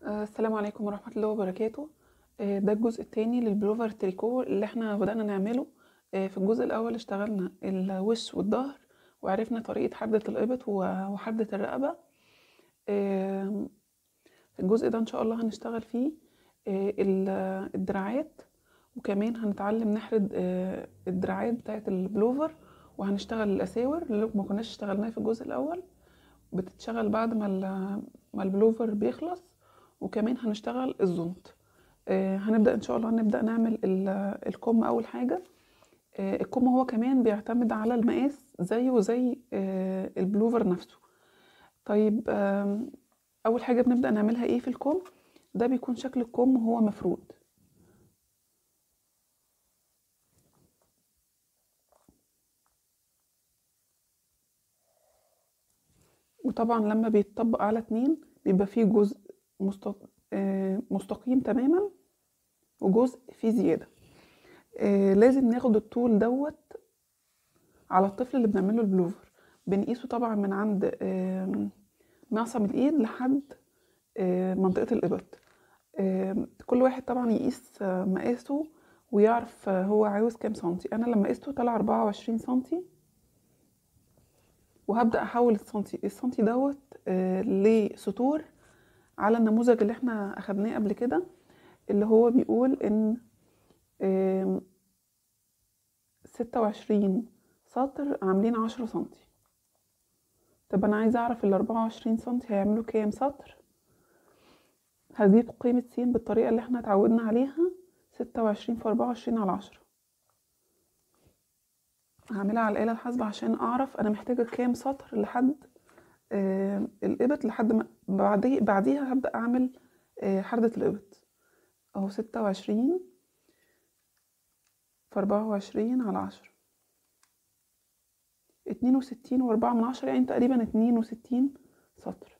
آه، السلام عليكم ورحمة الله وبركاته آه، ده الجزء التاني للبلوفر تريكو اللي احنا بدأنا نعمله آه، في الجزء الأول اشتغلنا الوش والظهر وعرفنا طريقة حردة الإبط و- وحردة الرقبة آه، في الجزء ده إن شاء الله هنشتغل فيه آه، ال- الدراعات وكمان هنتعلم نحرد آه، الدراعات بتاعة البلوفر وهنشتغل الأساور اللي ما كناش اشتغلناه في الجزء الأول بتتشغل بعد ما ال- ما البلوفر بيخلص وكمان هنشتغل الزونت آه، هنبدأ إن شاء الله نبدأ نعمل ال- الكم أول حاجة آه، الكم هو كمان بيعتمد على المقاس زيه زي آه، البلوفر نفسه طيب آم، أول حاجة بنبدأ نعملها إيه في الكم ده بيكون شكل الكم وهو مفرود وطبعا لما بيتطبق على اتنين بيبقى فيه جزء مست- آه، مستقيم تماما وجزء فيه زيادة آه، لازم ناخد الطول دوت على الطفل اللي بنعمله البلوفر بنقيسه طبعا من عند آم، معصم الايد لحد آه، منطقة الإبط آم، كل واحد طبعا يقيس آه، مقاسه ويعرف آه، هو عاوز كام سنتي انا لما قيسته طلع 24 سنتي وهبدأ احول السنتي السنتي دوت آه، لسطور على النموذج اللي احنا اخدناه قبل كده اللي هو بيقول ان آم، ستة وعشرين سطر عاملين عشرة سنتي طب أنا عايزة أعرف الأربعة وعشرين سنتي هيعملوا كام سطر هجيب قيمة س بالطريقة اللي احنا اتعودنا عليها ستة وعشرين في أربعة وعشرين على عشرة هعملها على الآلة الحاسبة عشان أعرف أنا محتاجة كام سطر لحد آه الإبط لحد ما بعدي بعديها هبدأ أعمل آه حردة الإبط أهو ستة وعشرين في أربعة وعشرين على عشرة اتنين وستين وأربعة من عشرة يعني تقريبا اتنين وستين سطر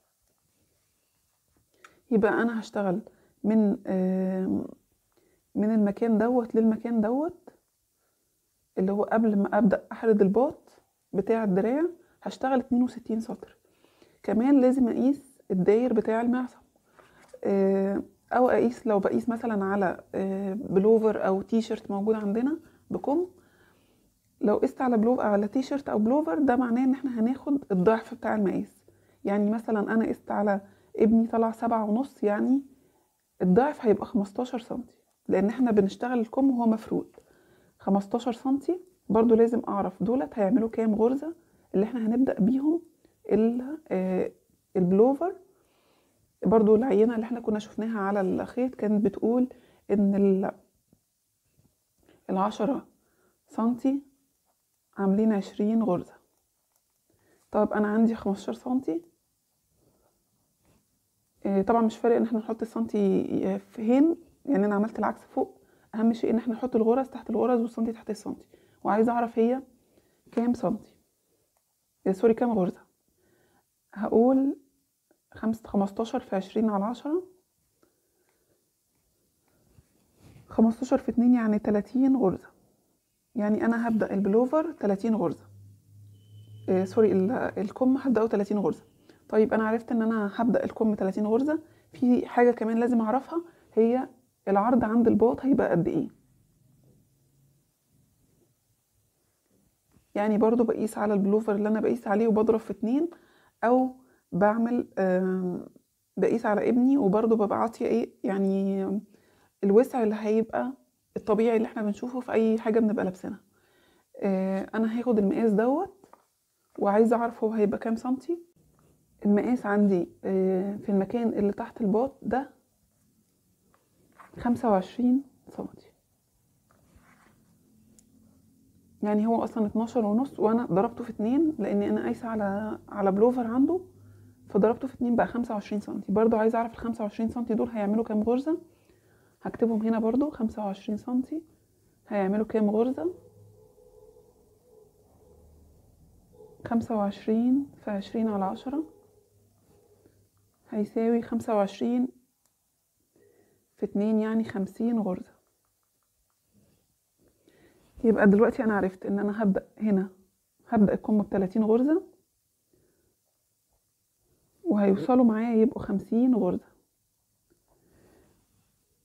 يبقى أنا هشتغل من آم، من المكان دوت للمكان دوت اللي هو قبل ما أبدأ أحرد الباط بتاع الدراع هشتغل اتنين وستين سطر كمان لازم أقيس الداير بتاع المعصم آه، أو أقيس لو بقيس مثلا على آه، بلوفر أو تي شيرت موجود عندنا بكم لو قست على بلو على تي شيرت او بلوفر ده معناه ان احنا هناخد الضعف بتاع المقاس يعني مثلا انا قست على ابني طلع سبعة ونص يعني الضعف هيبقى خمستاشر سنتي لان احنا بنشتغل الكم وهو مفرود خمستاشر سنتي برضو لازم اعرف دولت هيعملوا كام غرزة اللي احنا هنبدأ بيهم ال- آه، البلوفر برضو العينة اللي احنا كنا شفناها على الخيط كانت بتقول ان ال- العشرة سنتي عاملين عشرين غرزة طب أنا عندي خمستاشر سنتي إيه، طبعا مش فارق ان احنا نحط السنتي فين يعني انا عملت العكس فوق اهم شيء ان احنا نحط الغرز تحت الغرز والسنتي تحت السنتي وعايزه اعرف هي كام سنتي إيه، سوري كام غرزة هقول خمسة خمستاشر في عشرين على عشرة خمستاشر في اتنين يعني تلاتين غرزة يعني انا هبدأ البلوفر 30 غرزة آه سوري ال- الكم هبدأه 30 غرزة طيب انا عرفت ان انا هبدأ الكم 30 غرزة في حاجة كمان لازم اعرفها هي العرض عند الباط هيبقى قد ايه يعني برضو بقيس على البلوفر اللي انا بقيس عليه وبضرب في اتنين او بعمل آم، بقيس على ابني وبرضو ببقى عاطية ايه يعني الوسع اللي هيبقى الطبيعي اللي احنا بنشوفه في اي حاجة بنبقى لابسينها آه، انا هاخد المقاس دوت وعايزه اعرف هو هيبقى كام سنتي المقاس عندي آه، في المكان اللي تحت الباط ده خمسة وعشرين سنتي يعني هو اصلا اتناشر ونص وانا ضربته في اتنين لان انا قايسه على على بلوفر عنده فضربته في اتنين بقى خمسة وعشرين سنتي برضو عايزه اعرف الخمسة وعشرين سنتي دول هيعملوا كام غرزه هكتبهم هنا برضو خمسة وعشرين سنتي هيعملوا كام غرزه خمسة وعشرين في عشرين على عشرة هيساوي خمسة وعشرين في اتنين يعني خمسين غرزة يبقى دلوقتي أنا عرفت إن أنا هبدأ هنا هبدأ الكم بتلاتين غرزة وهيوصلوا معايا يبقوا خمسين غرزة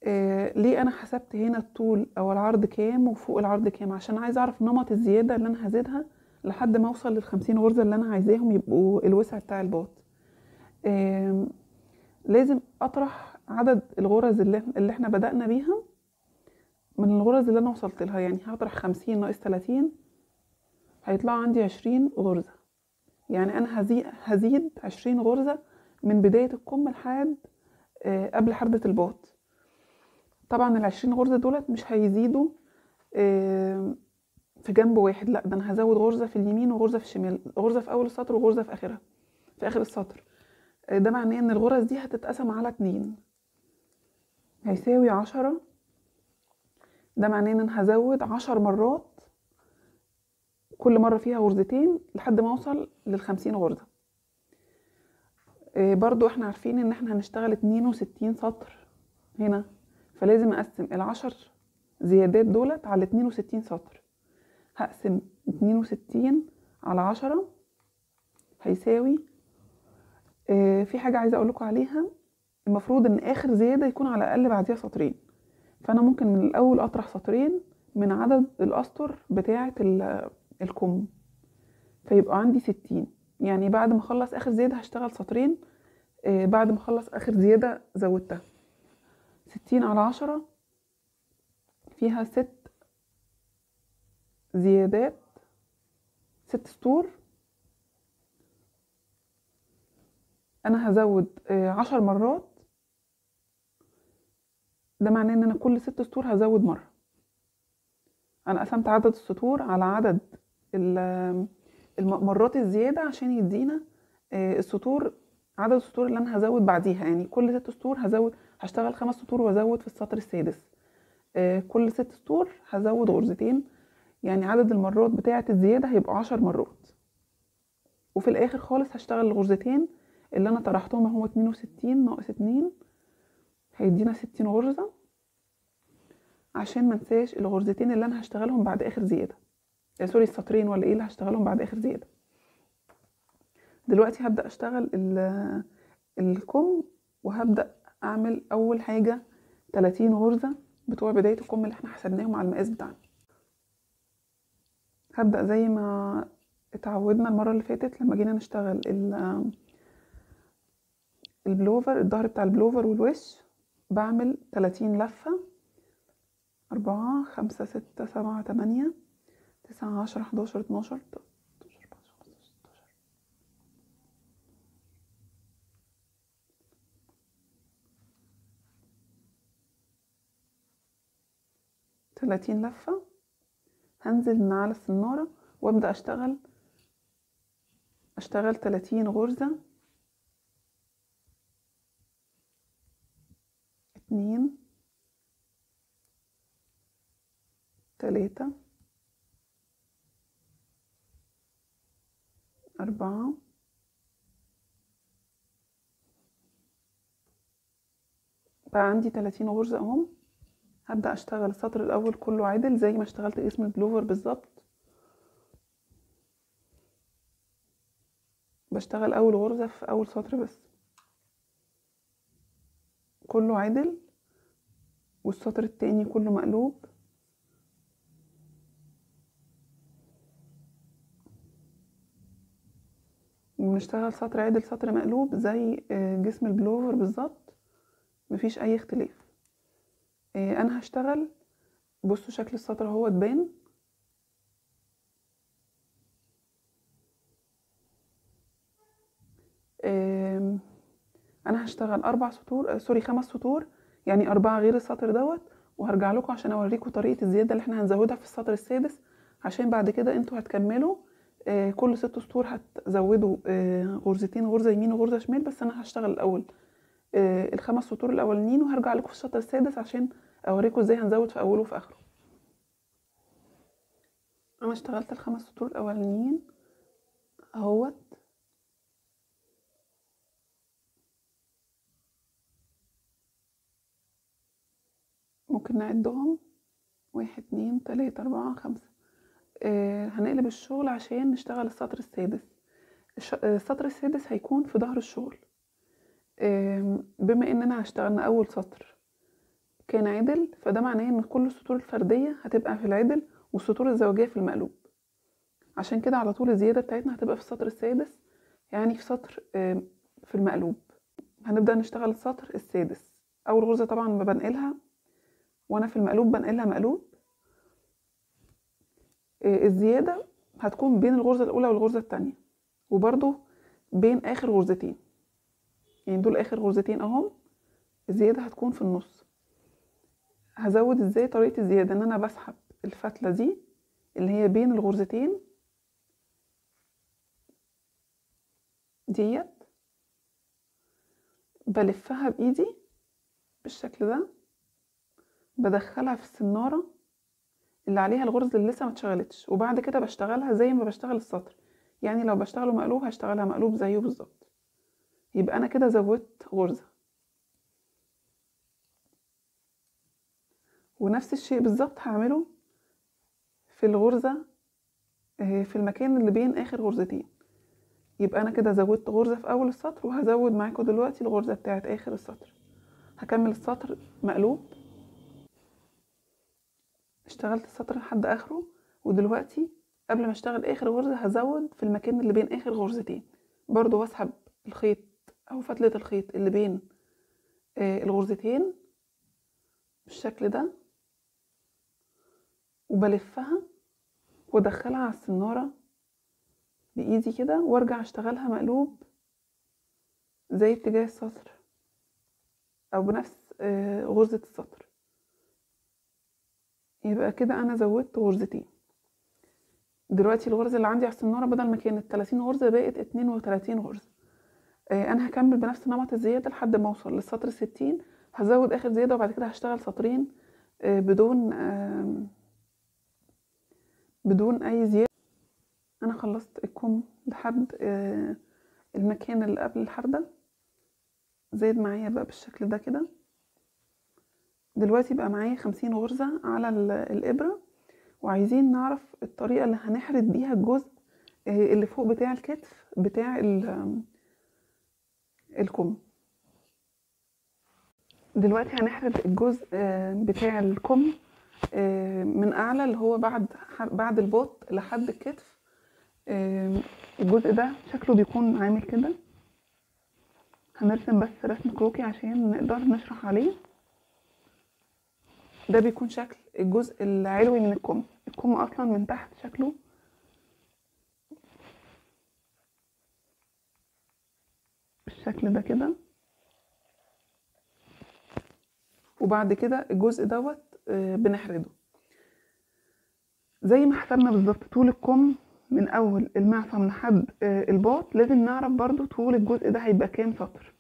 آه ليه انا حسبت هنا الطول او العرض كام وفوق العرض كام عشان عايزه اعرف نمط الزياده اللي انا هزيدها لحد ما اوصل للخمسين غرزه اللي انا عايزاهم يبقوا الوسع بتاع الباط آه لازم اطرح عدد الغرز اللي, اللي احنا بدأنا بيها من الغرز اللي انا وصلت لها يعني هطرح خمسين ناقص تلاتين هيطلع عندي عشرين غرزة يعني انا هزيد, هزيد عشرين غرزة من بداية الكم لحد آه قبل حردة الباط طبعا العشرين غرزة دولت مش هيزيدوا آه في جنب واحد لا ده انا هزود غرزة في اليمين وغرزة في الشمال غرزة في اول السطر وغرزة في اخرها في اخر السطر آه ده معناه ان الغرز دي هتتقسم على اتنين هيساوي عشرة ده معناه ان انا هزود عشر مرات كل مرة فيها غرزتين لحد ما اوصل للخمسين غرزة إيه برضو احنا عارفين ان احنا هنشتغل اتنين وستين سطر هنا فلازم اقسم العشر زيادات دولت على اتنين وستين سطر هقسم اتنين وستين على عشرة هيساوي إيه في حاجة عايزة اقولكوا عليها المفروض ان اخر زيادة يكون على الاقل بعديها سطرين فانا ممكن من الاول اطرح سطرين من عدد الاسطر بتاعه الكم فيبقى عندي ستين يعني بعد ما اخلص اخر زياده هشتغل سطرين آه بعد ما اخلص اخر زياده زودتها ستين على عشرة فيها ست زيادات ست سطور انا هزود آه عشر مرات ده معناه ان انا كل ست سطور هزود مره انا قسمت عدد السطور على عدد المرات الزياده عشان يدينا السطور عدد السطور اللي انا هزود بعديها يعني كل ست سطور هزود هشتغل خمس سطور وازود في السطر السادس كل ست سطور هزود غرزتين يعني عدد المرات بتاعه الزياده هيبقوا عشر مرات وفي الاخر خالص هشتغل الغرزتين اللي انا طرحتهم هو اتنين وستين ناقص اتنين هيدينا ستين غرزة عشان منساش الغرزتين اللي انا هشتغلهم بعد اخر زيادة يا سوري السطرين ولا ايه اللي هشتغلهم بعد اخر زيادة دلوقتي هبدأ اشتغل الكم وهبدأ اعمل اول حاجة تلاتين غرزة بتوع بداية الكم اللي احنا حسبناهم على المقاس بتاعنا هبدأ زي ما اتعودنا المرة اللي فاتت لما جينا نشتغل البلوفر الظهر بتاع البلوفر والوش بعمل تلاتين لفة أربعة خمسة ستة سبعة تمانية تسعة عشرة حداشر اتناشر تلاتين لفة هنزل من على السنارة وابدأ اشتغل اشتغل تلاتين غرزة اتنين تلاتة أربعة بقى عندي تلاتين غرزة اهم هبدأ اشتغل السطر الأول كله عدل زي ما اشتغلت اسم البلوفر بالظبط بشتغل أول غرزة في أول سطر بس كله عدل والسطر التاني كله مقلوب بنشتغل سطر عدل سطر مقلوب زي جسم البلوفر بالظبط مفيش اي اختلاف انا هشتغل بصوا شكل السطر اهو تبان انا هشتغل اربع سطور سوري خمس سطور يعني اربعه غير السطر دوت وهرجع لكم عشان اوريكم طريقه الزياده اللي احنا هنزودها في السطر السادس عشان بعد كده انتوا هتكملوا كل ست سطور هتزودوا غرزتين غرزه يمين وغرزه شمال بس انا هشتغل الاول الخمس سطور الاولانيين وهرجع لكم في السطر السادس عشان اوريكم ازاي هنزود في اوله وفي اخره انا اشتغلت الخمس سطور الاولانيين اهوت ممكن نعدهم واحد اتنين تلاتة اربعة خمسة آه هنقلب الشغل عشان نشتغل السطر السادس السطر السادس هيكون في ظهر الشغل آه بما اننا اشتغلنا اول سطر كان عدل فده معناه ان كل السطور الفردية هتبقى في العدل والسطور الزوجية في المقلوب عشان كده على طول الزيادة بتاعتنا هتبقى في السطر السادس يعني في سطر آم، في المقلوب هنبدأ نشتغل السطر السادس أول غرزة طبعا ما بنقلها وأنا في المقلوب بنقلها مقلوب آه، الزيادة هتكون بين الغرزة الأولى والغرزة التانية وبرضو بين آخر غرزتين يعني دول آخر غرزتين أهم الزيادة هتكون في النص هزود ازاي طريقة الزيادة ان انا بسحب الفتلة دي اللي هي بين الغرزتين ديت بلفها بايدي بالشكل ده بدخلها في السنارة اللي عليها الغرز اللي لسه ما اتشغلتش وبعد كده بشتغلها زي ما بشتغل السطر يعني لو بشتغله مقلوب هشتغلها مقلوب زيه بالظبط يبقى انا كده زودت غرزة ونفس الشيء بالظبط هعمله في الغرزة آه، في المكان اللي بين آخر غرزتين يبقى أنا كده زودت غرزة في أول السطر وهزود معاكم دلوقتي الغرزة بتاعت آخر السطر هكمل السطر مقلوب اشتغلت السطر لحد آخره ودلوقتي قبل ما اشتغل آخر غرزة هزود في المكان اللي بين آخر غرزتين برضو واسحب الخيط أو فتلة الخيط اللي بين آه، الغرزتين بالشكل ده وبلفها وادخلها على السنارة بإيدي كده وارجع اشتغلها مقلوب زي اتجاه السطر او بنفس آه، غرزة السطر يبقى كده انا زودت غرزتين دلوقتي الغرزة اللي عندي على السنارة بدل ما كانت 30 غرزة بقت 32 غرزة آه، انا هكمل بنفس نمط الزيادة لحد ما اوصل للسطر الستين هزود اخر زيادة وبعد كده هشتغل سطرين آه، بدون آم، بدون اي زيادة انا خلصت الكم لحد آه، المكان اللي قبل الحردة زايد معايا بقى بالشكل ده كده دلوقتي بقى معايا خمسين غرزة على ال- الإبرة وعايزين نعرف الطريقة اللي هنحرد بيها الجزء آه، اللي فوق بتاع الكتف بتاع ال- الكم دلوقتي هنحرد الجزء آه، بتاع الكم آه، من أعلى اللي هو بعد بعد البوط لحد الكتف آه، الجزء ده شكله بيكون عامل كده هنرسم بس رسم كروكي عشان نقدر نشرح عليه ده بيكون شكل الجزء العلوي من الكم الكم اصلا من تحت شكله بالشكل ده كده وبعد كده الجزء دوت آه، بنحرده زي ما حسبنا بالظبط طول الكم من اول المعصم لحد آه، الباط لازم نعرف برضو طول الجزء ده هيبقى كام سطر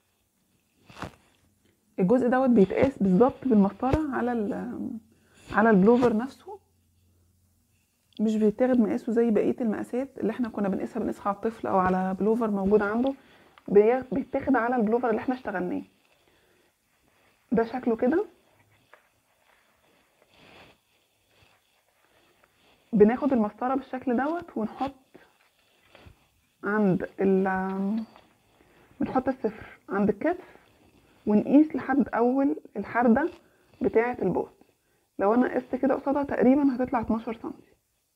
الجزء دوت بيتقاس بالظبط بالمسطره على ال- على البلوفر نفسه مش بيتاخد مقاسه زي بقيه المقاسات اللي احنا كنا بنقيسها بنقيسها على الطفل او على بلوفر موجود عنده بي- بيتاخد على البلوفر اللي احنا اشتغلناه ده شكله كده بناخد المسطره بالشكل دوت ونحط عند ال بنحط الصفر عند الكتف ونقيس لحد اول الحردة بتاعة البوت لو انا قست كده قصادها تقريبا هتطلع 12 سنتي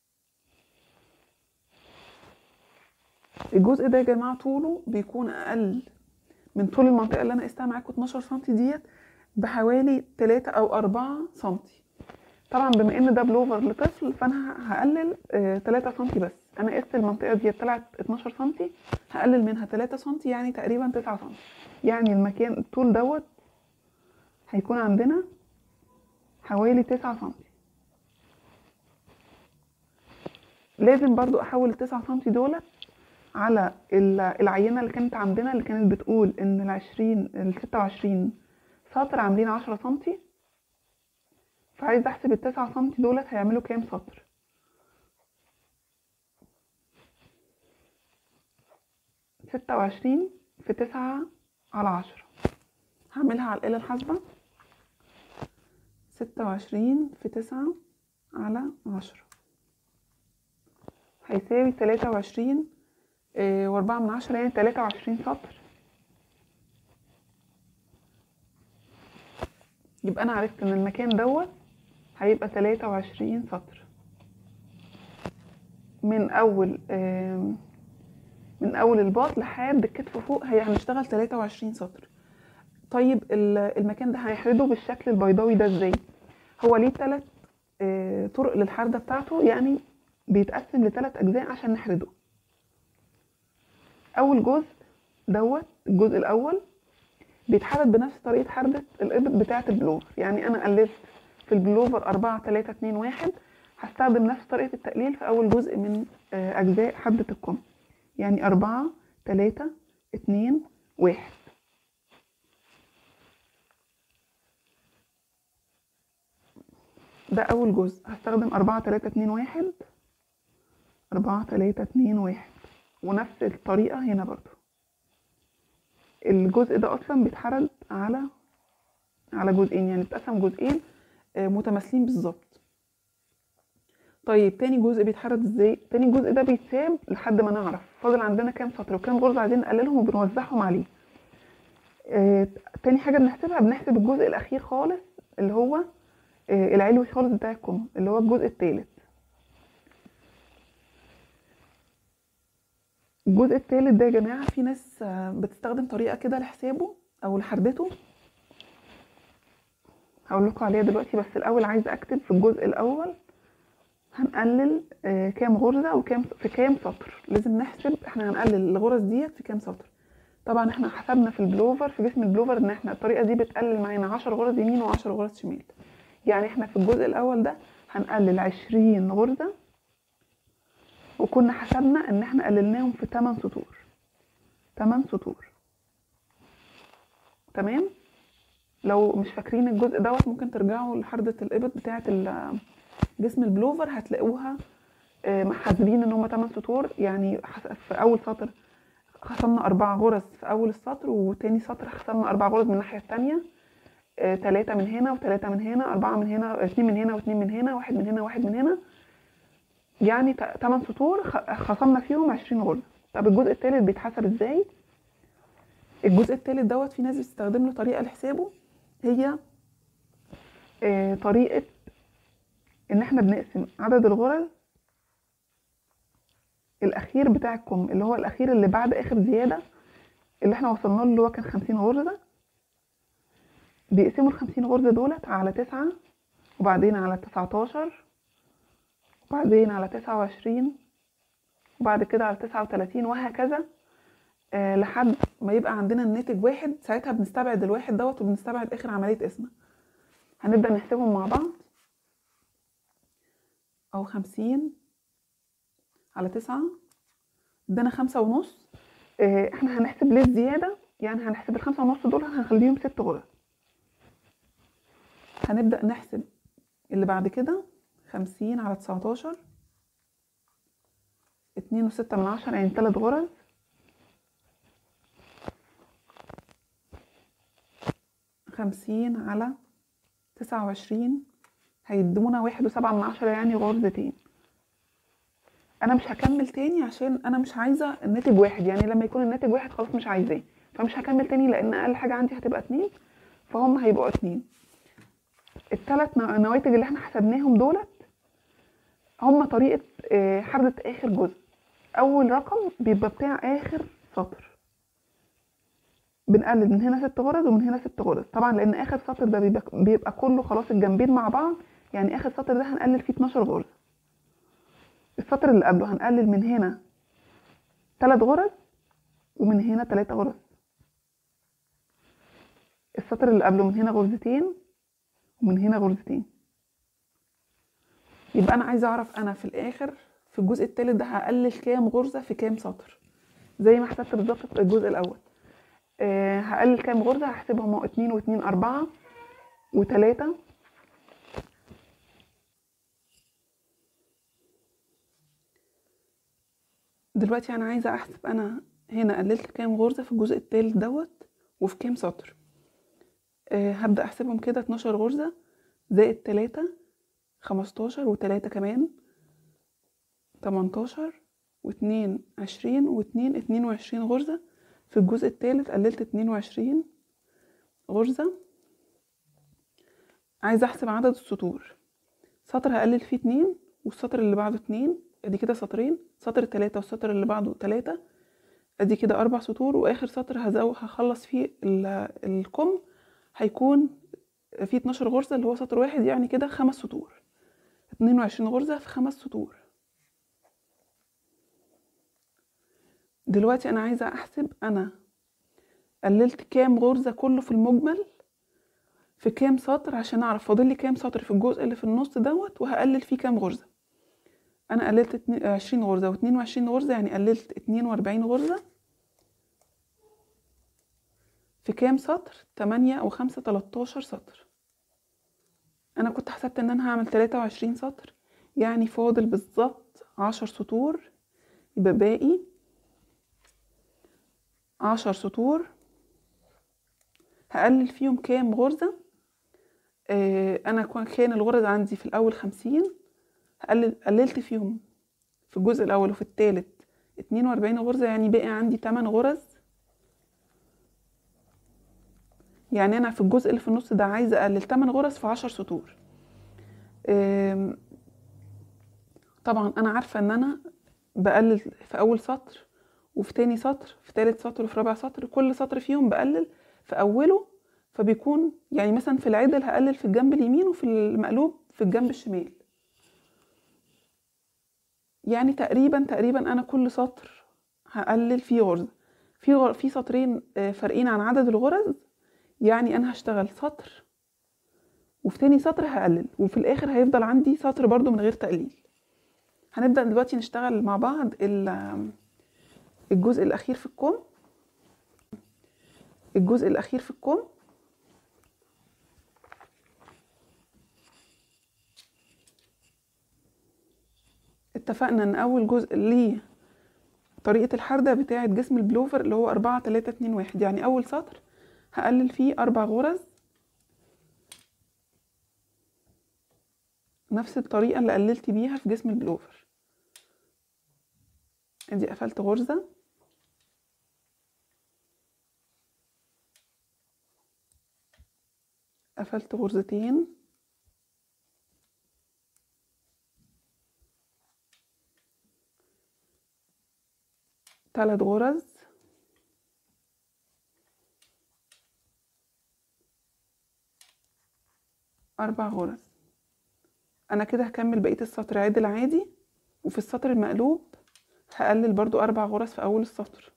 الجزء ده يا جماعة طوله بيكون اقل من طول المنطقة اللي انا قستها معاكم 12 سنتي ديت بحوالي 3 او 4 سنتي طبعا بما ان ده بلوفر لطفل فانا هقلل آه 3 سنتي بس انا قست المنطقة دي طلعت 12 سنتي هقلل منها 3 سنتي يعني تقريبا 9 سنتي يعني المكان الطول دوت هيكون عندنا حوالي 9 سنتي لازم برضو احول التسعة سنتي دولت على ال- العينة اللي كانت عندنا اللي كانت بتقول ان العشرين الستة وعشرين سطر عاملين عشرة سنتي فعايز احسب التسعة سنتي دولت هيعملوا كام سطر ستة وعشرين في تسعة على عشرة هعملها على الآلة الحاسبة ستة وعشرين في تسعة على عشرة هيساوي تلاتة وعشرين آه، وأربعة من عشرة يعني تلاتة وعشرين سطر يبقى انا عرفت ان المكان دوت هيبقى 23 سطر من اول آم، من اول الباط لحد الكتف فوق هي هنشتغل 23 سطر طيب ال- المكان ده هنحرده بالشكل البيضاوي ده ازاي هو ليه ثلاث طرق للحردة بتاعته يعني بيتقسم لثلاث اجزاء عشان نحرده اول جزء دوت الجزء الاول بيتحرد بنفس طريقة حردة الإبط بتاعة البلوفر يعني أنا قللت في البلوفر أربعة تلاتة اتنين واحد هستخدم نفس طريقة التقليل في أول جزء من آه، أجزاء حردة الكم يعني أربعة تلاتة اتنين واحد ده أول جزء هستخدم أربعة تلاتة اتنين واحد أربعة تلاتة اتنين واحد ونفس الطريقة هنا برضو الجزء ده اصلا بيتحرد على على جزئين يعني بيتقسم جزئين آه، متماثلين بالظبط طيب تاني جزء بيتحرد ازاي تاني جزء ده بيتساب لحد ما نعرف فاضل عندنا كام سطر وكام غرزه عايزين نقللهم وبنوزعهم عليه آه، تاني حاجه بنحسبها بنحسب الجزء الاخير خالص اللي هو آه، العلوي خالص بتاع الكم اللي هو الجزء الثالث الجزء الثالث ده يا جماعه في ناس آه، بتستخدم طريقه كده لحسابه او لحردته هقول لكم عليها دلوقتي بس الاول عايزه اكتب في الجزء الاول هنقلل آه، كام غرزه وكام في كام سطر لازم نحسب احنا هنقلل الغرز ديت في كام سطر طبعا احنا حسبنا في البلوفر في جسم البلوفر ان احنا الطريقه دي بتقلل معانا 10 غرز يمين و10 غرز شمال يعني احنا في الجزء الاول ده هنقلل 20 غرزه وكنا حسبنا ان احنا قللناهم في 8 سطور 8 سطور تمام لو مش فاكرين الجزء دوت ممكن ترجعوا لحردة الإبط بتاعة ال- جسم البلوفر هتلاقوها آه، محاسبين ان هم 8 سطور يعني حس- في اول سطر خصمنا اربع غرز في اول السطر وتاني سطر خصمنا اربع غرز من الناحية التانية آه، تلاتة من هنا وتلاتة من هنا أربعة من هنا اتنين من هنا واتنين من هنا واحد من هنا واحد من هنا يعني ت- تمن سطور خ- خصمنا فيهم عشرين غرزة طب الجزء التالت بيتحسب ازاي؟ الجزء التالت دوت في ناس بتستخدم له طريقة لحسابه هي آه، طريقة إن احنا بنقسم عدد الغرز الأخير بتاع الكم اللي هو الأخير اللي بعد آخر زيادة اللي احنا وصلنا له اللي هو كان خمسين غرزة بيقسموا الخمسين غرزة دولت على تسعة وبعدين على تسعتاشر وبعدين على تسعة وعشرين وبعد كده على تسعة وتلاتين وهكذا آه لحد ما يبقى عندنا الناتج واحد ساعتها بنستبعد الواحد دوت وبنستبعد آخر عملية قسمة هنبدأ نحسبهم مع بعض أو خمسين على تسعة ادانا خمسة ونص آه، احنا هنحسب ليه الزيادة يعني هنحسب الخمسة ونص دول هنخليهم ست غرز هنبدأ نحسب اللي بعد كده خمسين على تسعتاشر اتنين وستة من عشرة يعني تلات غرز خمسين على تسعة وعشرين هيدونا واحد وسبعة من عشرة يعني غرزتين انا مش هكمل تاني عشان انا مش عايزه الناتج واحد يعني لما يكون الناتج واحد خلاص مش عايزاه فمش هكمل تاني لان اقل حاجه عندي هتبقى اتنين فهم هيبقوا اتنين التلات ن- نواتج اللي احنا حسبناهم دولت هم طريقه آه، حردة اخر جزء اول رقم بيبقى بتاع اخر سطر بنقلل من هنا ست غرز ومن هنا ست غرز طبعا لان اخر سطر ده بيبقى, بيبقى كله خلاص الجنبين مع بعض يعني اخر سطر ده هنقلل فيه 12 غرزه السطر اللي قبله هنقلل من هنا تلات غرز ومن هنا تلاتة غرز السطر اللي قبله من هنا غرزتين ومن هنا غرزتين يبقى انا عايزه اعرف انا في الاخر في الجزء التالت ده هقلل كام غرزه في كام سطر زي ما حسبت بالظبط في الجزء الاول أه هقلل كام غرزه هحسبهم هو اتنين واتنين اربعه وتلاته دلوقتي انا عايزه احسب انا هنا قللت كام غرزه في الجزء التالت دوت وفي كام سطر أه هبدا احسبهم كده 12 غرزه زائد 3 15 و3 كمان 18 و2 20 و2 22 غرزه في الجزء التالت قللت 22 غرزه عايزة احسب عدد السطور سطر هقلل فيه اتنين والسطر اللي بعده اتنين ادي كده سطرين سطر تلاتة والسطر اللي بعده تلاتة ادي كده اربع سطور واخر سطر هزو هخلص فيه ال- الكم هيكون فيه 12 غرزة اللي هو سطر واحد يعني كده خمس سطور 22 غرزة في خمس سطور دلوقتي انا عايزة احسب انا قللت كام غرزة كله في المجمل في كام سطر عشان اعرف فاضل لي كام سطر في الجزء اللي في النص دوت وهقلل فيه كام غرزة انا قللت اتنين- عشرين غرزة واتنين وعشرين غرزة يعني قللت اتنين واربعين غرزة في كام سطر تمانية وخمسة تلاتاشر سطر انا كنت حسبت ان انا هعمل تلاتة وعشرين سطر يعني فاضل بالظبط عشر سطور يبقى باقي عشر سطور هقلل فيهم كام غرزة آه انا كان- كان الغرز عندي في الاول خمسين هقلل قللت فيهم في الجزء الاول وفي التالت اتنين واربعين غرزة يعني باقي عندي تمن غرز يعني انا في الجزء اللي في النص ده عايزة اقلل تمن غرز في عشر سطور آم، طبعا انا عارفة ان انا بقلل في اول سطر وفي تاني سطر في تالت سطر وفي رابع سطر كل سطر فيهم بقلل في اوله فبيكون يعني مثلا في العدل هقلل في الجنب اليمين وفي المقلوب في الجنب الشمال يعني تقريبا تقريبا انا كل سطر هقلل فيه غرزة في غر... في سطرين آه، فارقين عن عدد الغرز يعني انا هشتغل سطر وفي تاني سطر هقلل وفي الاخر هيفضل عندي سطر برضو من غير تقليل هنبدأ دلوقتي نشتغل مع بعض ال- الجزء الاخير في الكم الجزء الاخير في الكم اتفقنا ان اول جزء ليه طريقة الحردة بتاعة جسم البلوفر اللي هو أربعة تلاتة اتنين واحد يعني أول سطر هقلل فيه أربع غرز نفس الطريقة اللي قللت بيها في جسم البلوفر ادي قفلت غرزة قفلت غرزتين تلات غرز أربع غرز أنا كده هكمل بقية السطر عدل عادي وفي السطر المقلوب هقلل برضو أربع غرز في أول السطر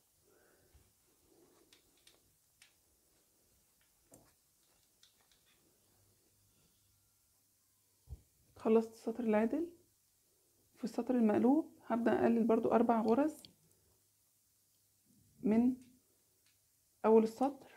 خلصت السطر العدل في السطر المقلوب هبدأ أقلل برضو أربع غرز من أول السطر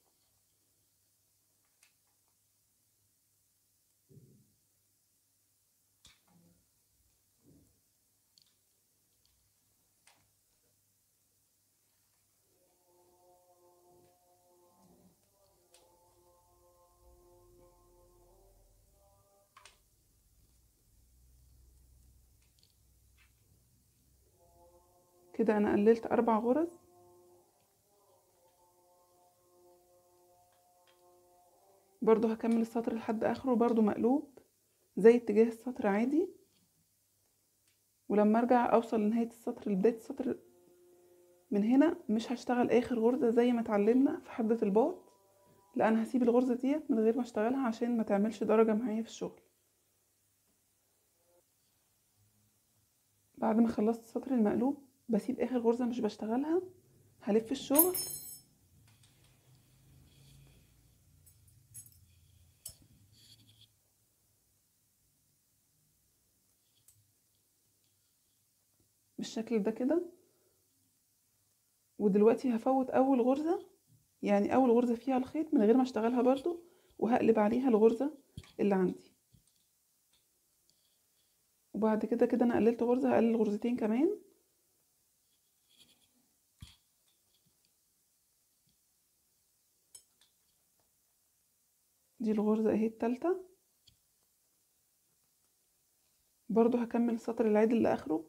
كده أنا قللت أربع غرز برضو هكمل السطر لحد آخره برضو مقلوب زي اتجاه السطر عادي ولما ارجع اوصل لنهاية السطر لبداية السطر من هنا مش هشتغل اخر غرزة زي ما اتعلمنا في حدة الباط لا انا هسيب الغرزة ديت من غير ما اشتغلها عشان ما تعملش درجة معايا في الشغل بعد ما خلصت السطر المقلوب بسيب اخر غرزة مش بشتغلها هلف الشغل بالشكل ده كده ودلوقتي هفوت اول غرزة يعني اول غرزة فيها الخيط من غير ما اشتغلها برضو وهقلب عليها الغرزة اللي عندي وبعد كده كده انا قللت غرزة هقلل غرزتين كمان دي الغرزة اهي التالتة برضو هكمل السطر العادل لاخره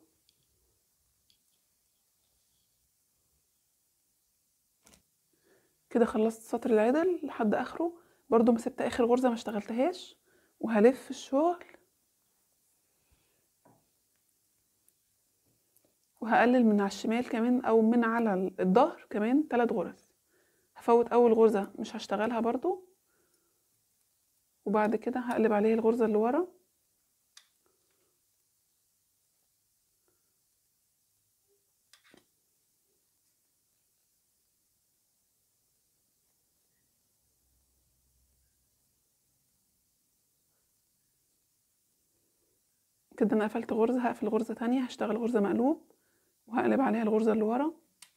كده خلصت السطر العدل لحد اخره برضو ما سبت اخر غرزة ما اشتغلتهاش وهلف الشغل وهقلل من على الشمال كمان او من على الظهر كمان ثلاث غرز هفوت اول غرزة مش هشتغلها برضو وبعد كده هقلب عليه الغرزة اللي ورا كده انا قفلت غرزة هقفل غرزة تانية هشتغل غرزة مقلوب وهقلب عليها الغرزة اللي ورا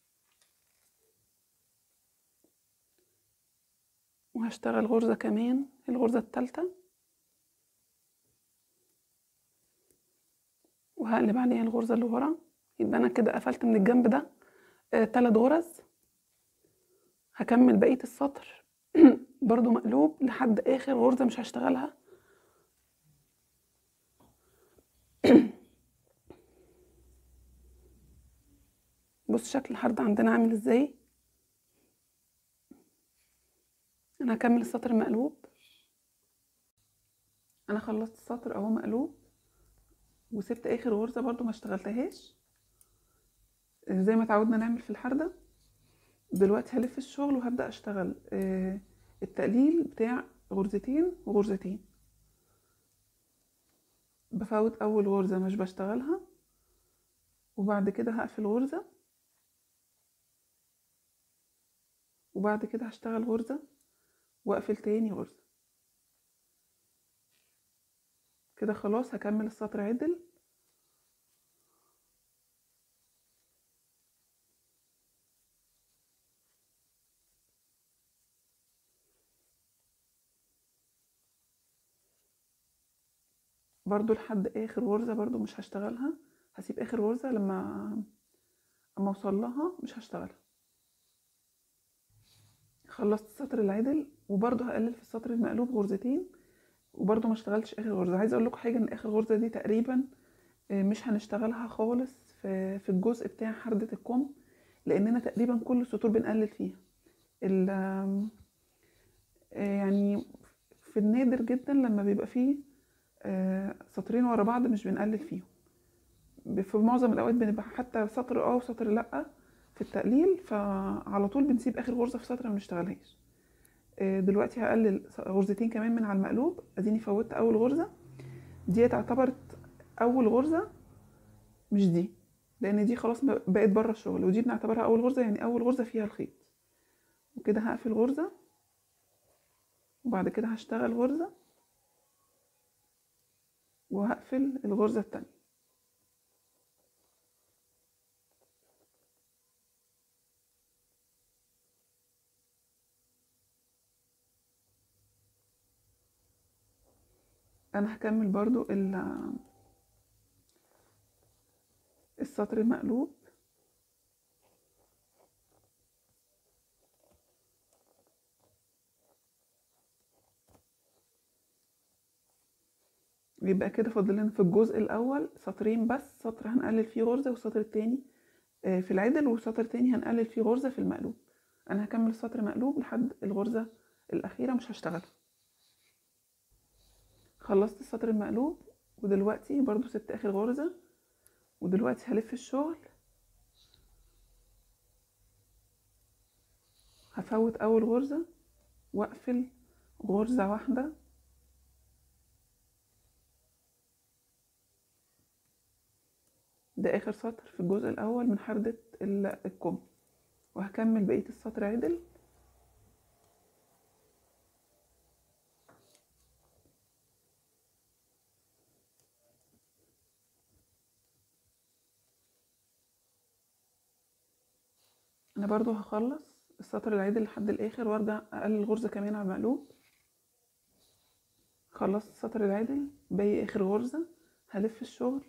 وهشتغل غرزة كمان الغرزة التالتة وهقلب عليها الغرزة اللي ورا يبقى انا كده قفلت من الجنب ده آه تلات غرز هكمل بقية السطر برضو مقلوب لحد اخر غرزة مش هشتغلها بص شكل الحرد عندنا عامل ازاي انا هكمل السطر مقلوب انا خلصت السطر اهو مقلوب وسبت اخر غرزة برضو ما اشتغلتهاش زي ما اتعودنا نعمل في الحردة دلوقتي هلف الشغل وهبدأ اشتغل آه التقليل بتاع غرزتين وغرزتين بفوت اول غرزة مش بشتغلها وبعد كده هقفل غرزة وبعد كده هشتغل غرزة واقفل تاني غرزة كده خلاص هكمل السطر عدل برضو لحد اخر غرزة برضو مش هشتغلها هسيب اخر غرزة لما اما اوصل لها مش هشتغلها خلصت السطر العدل وبرضو هقلل في السطر المقلوب غرزتين وبرضو ما اشتغلتش اخر غرزة عايزة اقول لكم حاجة ان اخر غرزة دي تقريبا مش هنشتغلها خالص في, في الجزء بتاع حردة الكم لاننا تقريبا كل السطور بنقلل فيها يعني في النادر جدا لما بيبقى فيه سطرين ورا بعض مش بنقلل فيهم في معظم الاوقات بنبقى حتى سطر اه وسطر لا في التقليل فعلى طول بنسيب اخر غرزه في سطر ما بنشتغلهاش دلوقتي هقلل غرزتين كمان من على المقلوب اديني فوتت اول غرزه دي اعتبرت اول غرزه مش دي لان دي خلاص بقت بره الشغل ودي بنعتبرها اول غرزه يعني اول غرزه فيها الخيط وكده هقفل غرزه وبعد كده هشتغل غرزه وهقفل الغرزه التانية انا هكمل برضو السطر المقلوب يبقى كده فاضل لنا في الجزء الاول سطرين بس سطر هنقلل فيه غرزه والسطر التاني في العدل وسطر تاني هنقلل فيه غرزه في المقلوب انا هكمل السطر مقلوب لحد الغرزه الاخيره مش هشتغلها خلصت السطر المقلوب ودلوقتي برضو سبت اخر غرزة ودلوقتي هلف الشغل هفوت اول غرزة واقفل غرزة واحدة ده اخر سطر في الجزء الاول من حردة الكم وهكمل بقية السطر عدل انا برضو هخلص السطر العدل لحد الاخر وارجع اقلل غرزة كمان على المقلوب خلصت السطر العدل باقي اخر غرزة هلف الشغل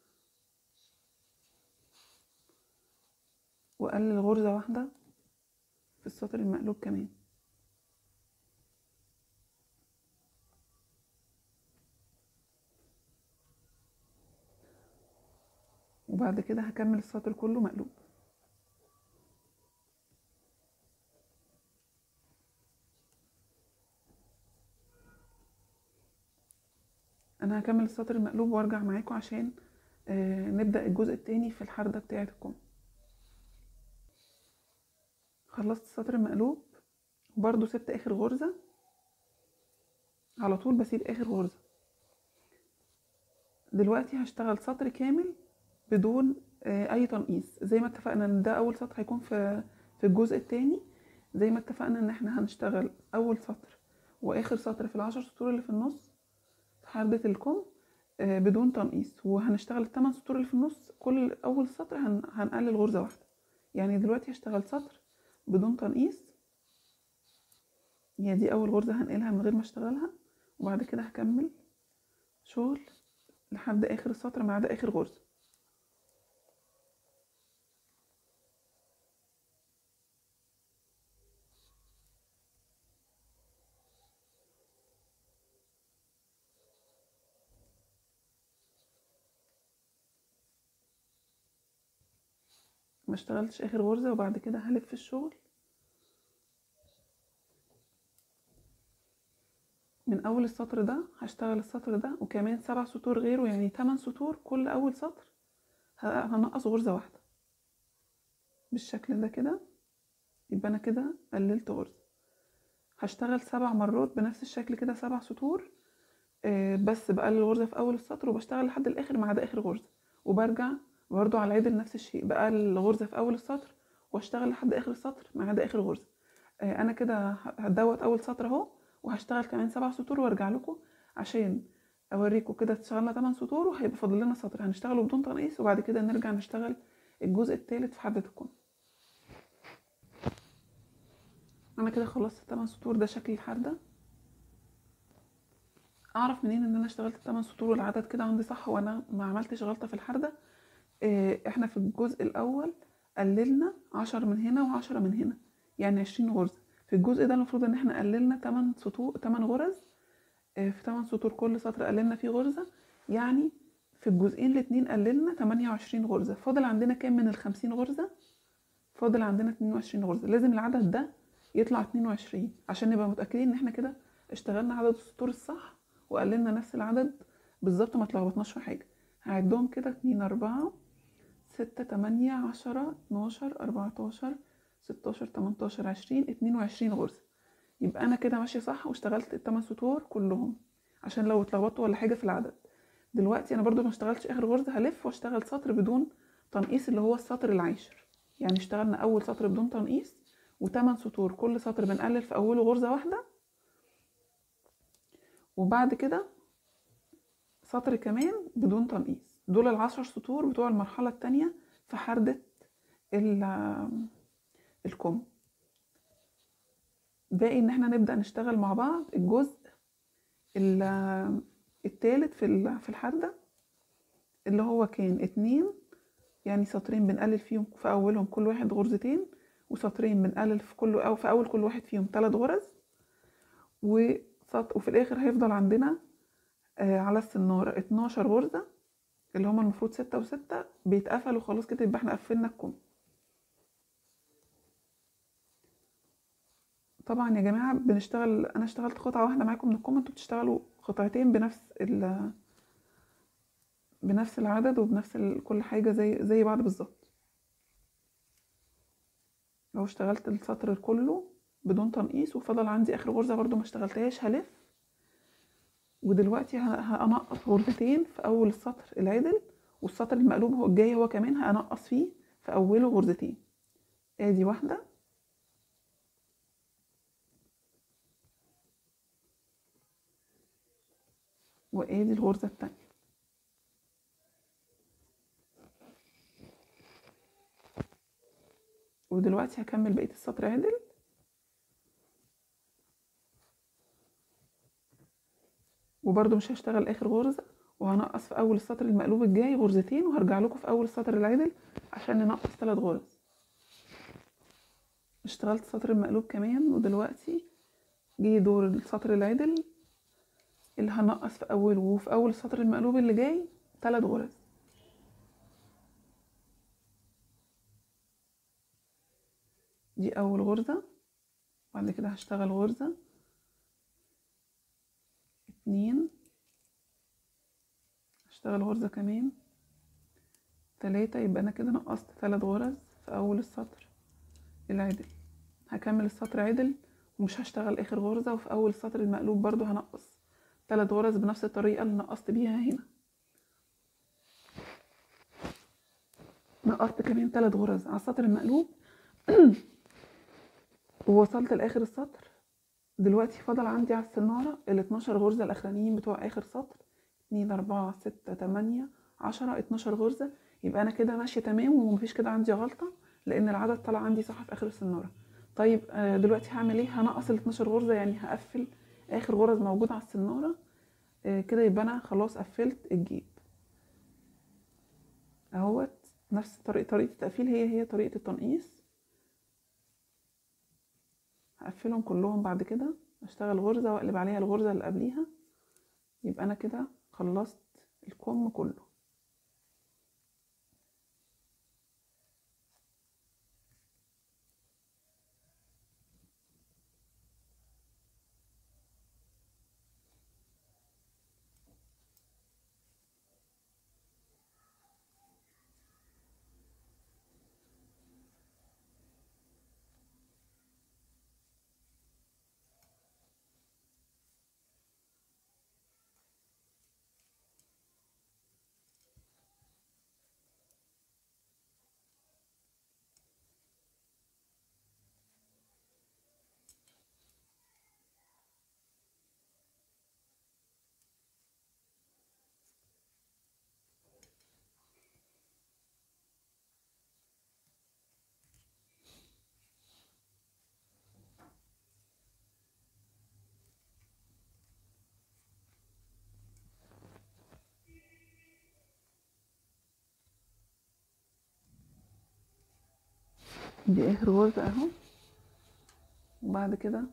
واقلل غرزة واحدة في السطر المقلوب كمان وبعد كده هكمل السطر كله مقلوب انا هكمل السطر المقلوب وارجع معاكم عشان آه نبدأ الجزء التاني في الحردة بتاعتكم خلصت السطر المقلوب وبرضو سبت اخر غرزة على طول بسيب اخر غرزة دلوقتي هشتغل سطر كامل بدون آه اي تنقيص زي ما اتفقنا ان ده اول سطر هيكون في في الجزء التاني زي ما اتفقنا ان احنا هنشتغل اول سطر واخر سطر في العشر سطور اللي في النص في حردة الكم آه بدون تنقيص وهنشتغل الثمان سطور اللي في النص كل اول سطر هن... هنقلل غرزة واحدة يعني دلوقتي هشتغل سطر بدون تنقيص هي دي اول غرزة هنقلها من غير ما اشتغلها وبعد كده هكمل شغل لحد اخر السطر ما عدا اخر غرزة ما اشتغلتش اخر غرزة وبعد كده هلف الشغل من اول السطر ده هشتغل السطر ده وكمان سبع سطور غيره يعني تمن سطور كل اول سطر هنقص غرزة واحدة بالشكل ده كده يبقى انا كده قللت غرزة هشتغل سبع مرات بنفس الشكل كده سبع سطور آه بس بقلل غرزة في اول السطر وبشتغل لحد الاخر ما عدا اخر غرزة وبرجع برضو على العدل نفس الشيء بقلل غرزة في اول السطر واشتغل لحد اخر السطر ما عدا اخر غرزة آه انا كده هدوت اول سطر اهو وهشتغل كمان سبع سطور وارجع لكم عشان اوريكم كده اشتغلنا 8 سطور وهيبقى فاضل لنا سطر هنشتغله بدون تنقيص وبعد كده نرجع نشتغل الجزء الثالث في حردة الكم انا كده خلصت الثمان سطور ده شكل الحردة اعرف منين ان انا اشتغلت الثمان سطور والعدد كده عندي صح وانا ما عملتش غلطة في الحردة اه احنا في الجزء الاول قللنا عشر من هنا وعشرة من هنا يعني عشرين غرزة في الجزء ده المفروض ان احنا قللنا 8 سطور 8 غرز في 8 سطور كل سطر قللنا فيه غرزة يعني في الجزئين الاتنين قللنا 28 غرزة فاضل عندنا كام من ال 50 غرزة فاضل عندنا 22 غرزة لازم العدد ده يطلع 22 عشان نبقى متأكدين ان احنا كده اشتغلنا عدد السطور الصح وقللنا نفس العدد بالظبط ما تلخبطناش في حاجة هعدهم كده 2 4 6 8 10 12 14 16 18 20 22 غرزة يبقى انا كده ماشيه صح واشتغلت الثمان سطور كلهم عشان لو اتلخبطت ولا حاجه في العدد دلوقتي انا برضو ما اشتغلتش اخر غرزه هلف واشتغل سطر بدون تنقيص اللي هو السطر العاشر يعني اشتغلنا اول سطر بدون تنقيص وثمان سطور كل سطر بنقلل في اوله غرزه واحده وبعد كده سطر كمان بدون تنقيص دول العشر سطور بتوع المرحله الثانيه في حرده الكم باقي ان احنا نبدا نشتغل مع بعض الجزء التالت في في الحردة اللي هو كان اتنين يعني سطرين بنقلل فيهم في اولهم كل واحد غرزتين وسطرين بنقلل في كل او في اول كل واحد فيهم ثلاث غرز وفي الاخر هيفضل عندنا على السنارة 12 غرزة اللي هما المفروض ستة وستة بيتقفلوا خلاص كده يبقى احنا قفلنا الكم طبعا يا جماعة بنشتغل انا اشتغلت قطعة واحدة معاكم من الكم انتوا بتشتغلوا قطعتين بنفس ال بنفس العدد وبنفس ال... كل حاجة زي زي بعض بالظبط لو اشتغلت السطر كله بدون تنقيص وفضل عندي اخر غرزة برضو ما اشتغلتهاش هلف ودلوقتي هنقص غرزتين في اول السطر العدل والسطر المقلوب هو الجاي هو كمان هنقص فيه في اوله غرزتين ادي واحده وادي الغرزة التانية ودلوقتي هكمل بقية السطر عدل وبرده مش هشتغل اخر غرزة وهنقص في اول السطر المقلوب الجاي غرزتين وهرجع لكم في اول السطر العدل عشان ننقص ثلاث غرز اشتغلت السطر المقلوب كمان ودلوقتي جه دور السطر العدل اللي هنقص في اوله وفي اول السطر المقلوب اللي جاي ثلاث غرز دي اول غرزة بعد كده هشتغل غرزة اتنين هشتغل غرزة كمان تلاتة يبقى انا كده نقصت تلات غرز في اول السطر العدل هكمل السطر عدل ومش هشتغل اخر غرزة وفي اول السطر المقلوب برضو هنقص تلات غرز بنفس الطريقة اللي نقصت بيها هنا نقصت كمان تلات غرز على السطر المقلوب ووصلت لاخر السطر دلوقتي فضل عندي على السنارة ال 12 غرزة الاخرانيين بتوع اخر سطر اتنين اربعة ستة تمانية عشرة اتناشر غرزة يبقى انا كده ماشية تمام ومفيش كده عندي غلطة لان العدد طلع عندي صح في اخر السنارة طيب آه، دلوقتي هعمل ايه هنقص ال 12 غرزة يعني هقفل اخر غرز موجودة على السنارة آه، كده يبقى انا خلاص قفلت الجيب اهوت نفس طريقة طريقة التقفيل هي هي طريقة التنقيص هقفلهم كلهم بعد كده اشتغل غرزة واقلب عليها الغرزة اللي قبليها يبقى انا كده خلصت الكم كله دي اخر غرزة اهو وبعد كده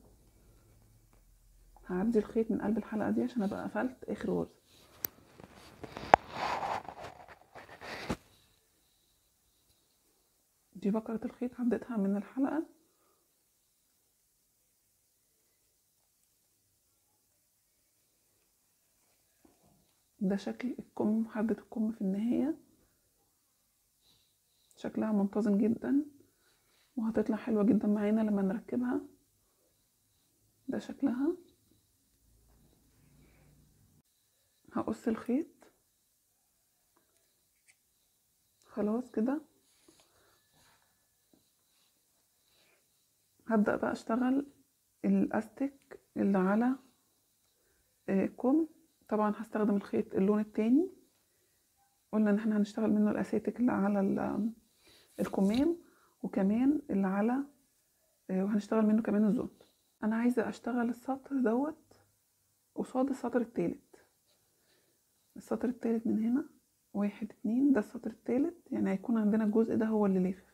هعدي الخيط من قلب الحلقة دي عشان ابقى قفلت اخر غرزة دي بكرة الخيط عديتها من الحلقة ده شكل الكم حدة الكم في النهاية شكلها منتظم جدا وهتطلع حلوة جدا معانا لما نركبها ده شكلها هقص الخيط خلاص كده هبدأ بقى اشتغل الاستيك اللي على آه، كم طبعا هستخدم الخيط اللون التاني قلنا ان احنا هنشتغل منه الاساتك اللي على ال- الكمام وكمان اللي على آه، وهنشتغل منه كمان الزند انا عايزه اشتغل السطر دوت قصاد السطر التالت السطر التالت من هنا واحد اتنين ده السطر التالت يعني هيكون عندنا الجزء ده هو اللي لافف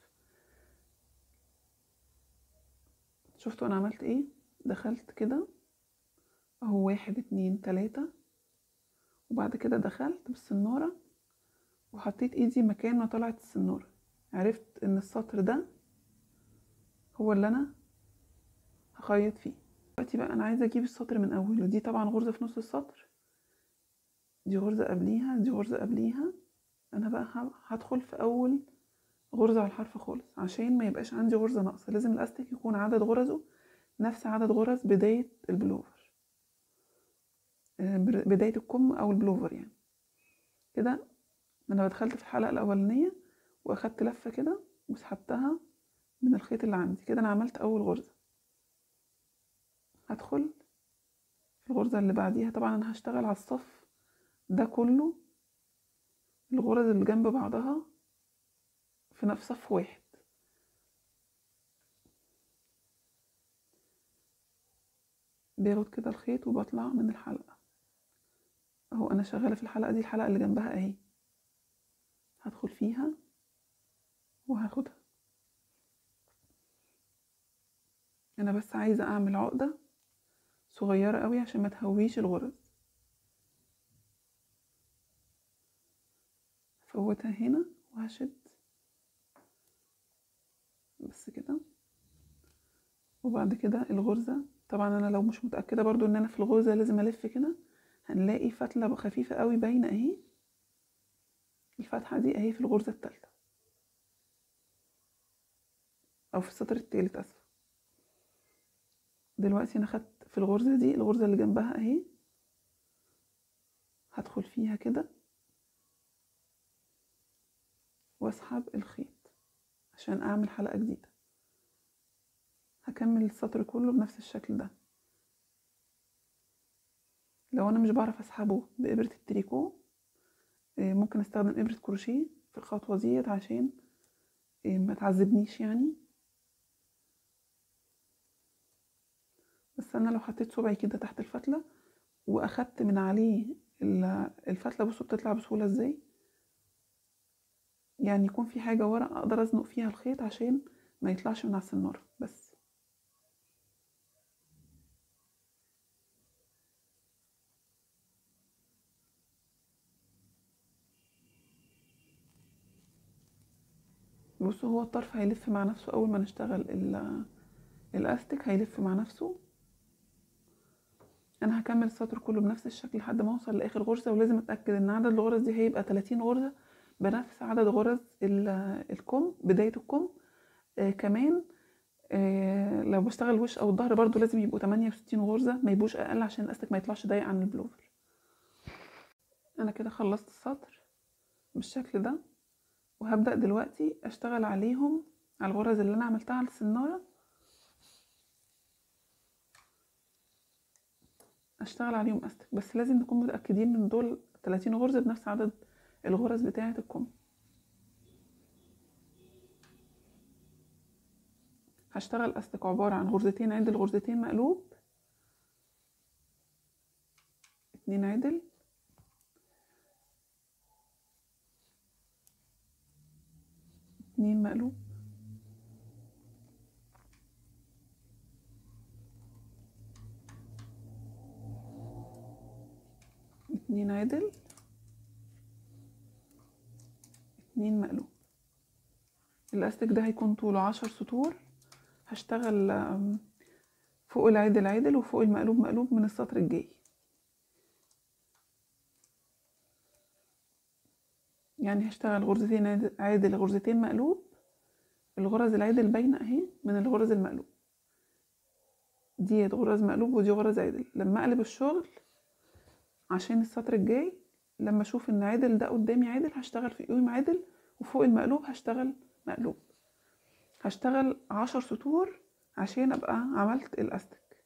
شفتوا انا عملت ايه دخلت كده اهو واحد اتنين تلاتة وبعد كده دخلت بالسنارة وحطيت ايدي مكان ما طلعت السنارة عرفت ان السطر ده هو اللي انا هخيط فيه دلوقتي بقى انا عايزه اجيب السطر من اوله دي طبعا غرزه في نص السطر دي غرزه قبليها دي غرزه قبليها انا بقى ه- هدخل في اول غرزه على الحرف خالص عشان ما يبقاش عندي غرزه ناقصه لازم الاستيك يكون عدد غرزه نفس عدد غرز بدايه البلوفر آه، بر- بدايه الكم او البلوفر يعني كده انا دخلت في الحلقه الاولانيه واخدت لفه كده وسحبتها من الخيط اللي عندي كده انا عملت اول غرزه هدخل في الغرزه اللي بعديها طبعا انا هشتغل على الصف ده كله الغرز اللي جنب بعضها في نفس صف واحد باخد كده الخيط وبطلع من الحلقه اهو انا شغاله في الحلقه دي الحلقه اللي جنبها اهي هدخل فيها وهاخدها انا بس عايزه اعمل عقده صغيره قوي عشان ما تهويش الغرز فوتها هنا وهشد بس كده وبعد كده الغرزه طبعا انا لو مش متاكده برضو ان انا في الغرزه لازم الف كده هنلاقي فتله خفيفه قوي باينه اهي الفتحة دي اهي في الغرزة التالتة او في السطر التالت اسفة دلوقتي انا خدت في الغرزة دي الغرزة اللي جنبها اهي هدخل فيها كده واسحب الخيط عشان اعمل حلقة جديدة هكمل السطر كله بنفس الشكل ده لو انا مش بعرف اسحبه بابرة التريكو ممكن استخدم ابرة كروشيه في الخطوة ديت عشان ما تعذبنيش يعني بس انا لو حطيت صبعي كده تحت الفتلة واخدت من عليه الفتلة بصوا بتطلع بسهولة ازاي يعني يكون في حاجة ورا اقدر ازنق فيها الخيط عشان ما يطلعش من على السنارة بس بصوا هو الطرف هيلف مع نفسه اول ما نشتغل الاستك هيلف مع نفسه انا هكمل السطر كله بنفس الشكل لحد ما اوصل لاخر غرزه ولازم اتاكد ان عدد الغرز دي هيبقى 30 غرزه بنفس عدد غرز الكم بدايه الكم آه كمان آه لو بشتغل وش او الظهر برضو لازم يبقوا 68 غرزه ما يبقوش اقل عشان الاستك ما يطلعش ضيق عن البلوفر انا كده خلصت السطر بالشكل ده وهبدأ دلوقتي اشتغل عليهم على الغرز اللي انا عملتها على السنارة اشتغل عليهم استك بس لازم نكون متأكدين ان دول 30 غرزة بنفس عدد الغرز بتاعة الكم هشتغل استك عبارة عن غرزتين عدل غرزتين مقلوب اتنين عدل اتنين مقلوب اتنين عدل اتنين مقلوب الاستك ده هيكون طوله عشر سطور هشتغل فوق العدل عدل وفوق المقلوب مقلوب من السطر الجاي يعني هشتغل غرزتين عادل غرزتين مقلوب الغرز العادل باينة اهي من الغرز المقلوب ديت غرز مقلوب ودي غرز عادل لما اقلب الشغل عشان السطر الجاي لما اشوف ان عادل ده قدامي عادل هشتغل في قويم عادل وفوق المقلوب هشتغل مقلوب هشتغل عشر سطور عشان ابقى عملت الاستك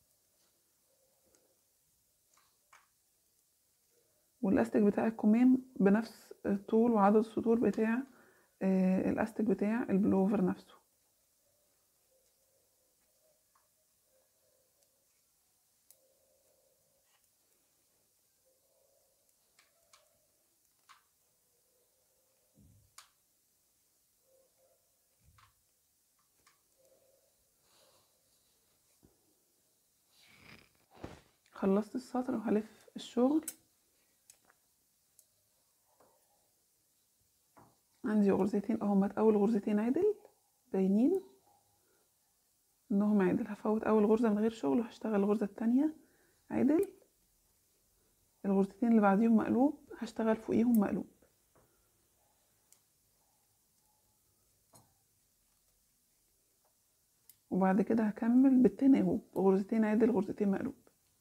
والاستك بتاع الكمام بنفس الطول وعدد السطور بتاع الاستك بتاع البلوفر نفسه خلصت السطر وهلف الشغل عندي غرزتين اهمت اول غرزتين عدل باينين انهم عدل هفوت اول غرزة من غير شغل وهشتغل الغرزة التانية عدل الغرزتين اللي بعديهم مقلوب هشتغل فوقيهم مقلوب وبعد كده هكمل بالتناوب غرزتين عدل غرزتين مقلوب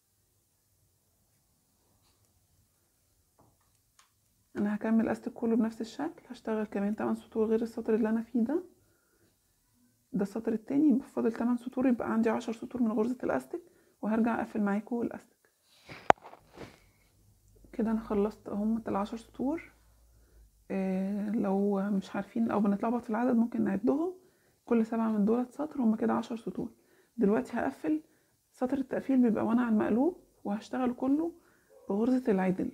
انا هكمل استك كله بنفس الشكل هشتغل كمان 8 سطور غير السطر اللي انا فيه ده ده السطر التاني يبقى فاضل 8 سطور يبقى عندي 10 سطور من غرزة الاستك وهرجع اقفل معاكم الاستك كده انا خلصت اهم العشر سطور إيه لو مش عارفين او بنتلخبط في العدد ممكن نعدهم كل سبعة من دولت سطر هما كده عشر سطور دلوقتي هقفل سطر التقفيل بيبقى وانا على المقلوب وهشتغل كله بغرزة العدل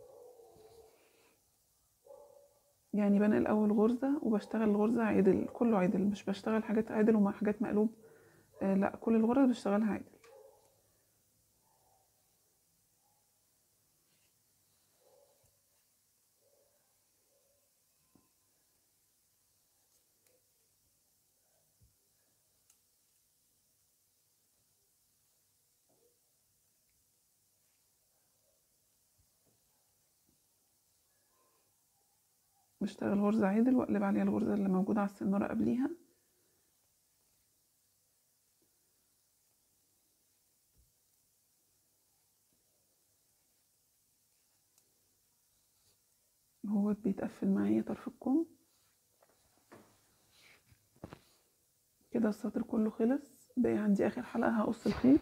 يعني بنقل اول غرزة وبشتغل الغرزة عدل كله عدل مش بشتغل حاجات عدل ومع حاجات مقلوب آه لا كل الغرز بشتغلها عدل بشتغل غرزة عدل واقلب عليها الغرزة اللي موجودة على السنارة قبليها هو بيتقفل معايا طرف الكم كده السطر كله خلص باقي عندي اخر حلقة هقص الخيط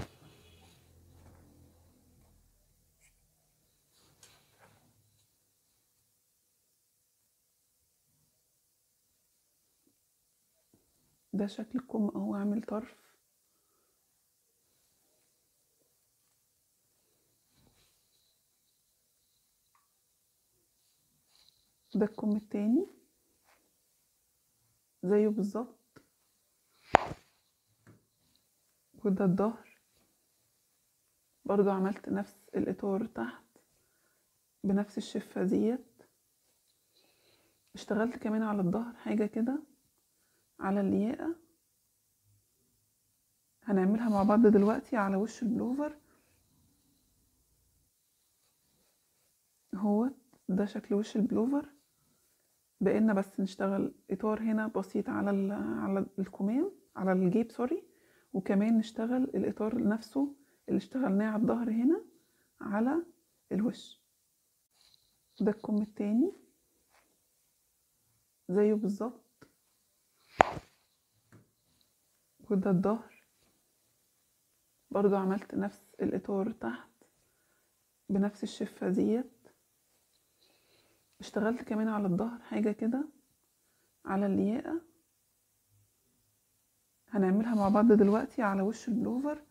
ده شكل الكم اهو عامل طرف ده الكم التاني زيه بالظبط وده الظهر برضو عملت نفس الاطار تحت بنفس الشفة ديت اشتغلت كمان على الظهر حاجة كده على الياقة هنعملها مع بعض دلوقتي على وش البلوفر هو ده شكل وش البلوفر بقينا بس نشتغل اطار هنا بسيط على على الكمام على الجيب سوري وكمان نشتغل الاطار نفسه اللي اشتغلناه على الظهر هنا على الوش ده الكم التاني زيه بالظبط وده الظهر برضو عملت نفس الاطار تحت بنفس الشفة ديت اشتغلت كمان على الظهر حاجة كده على الياقة هنعملها مع بعض دلوقتي على وش البلوفر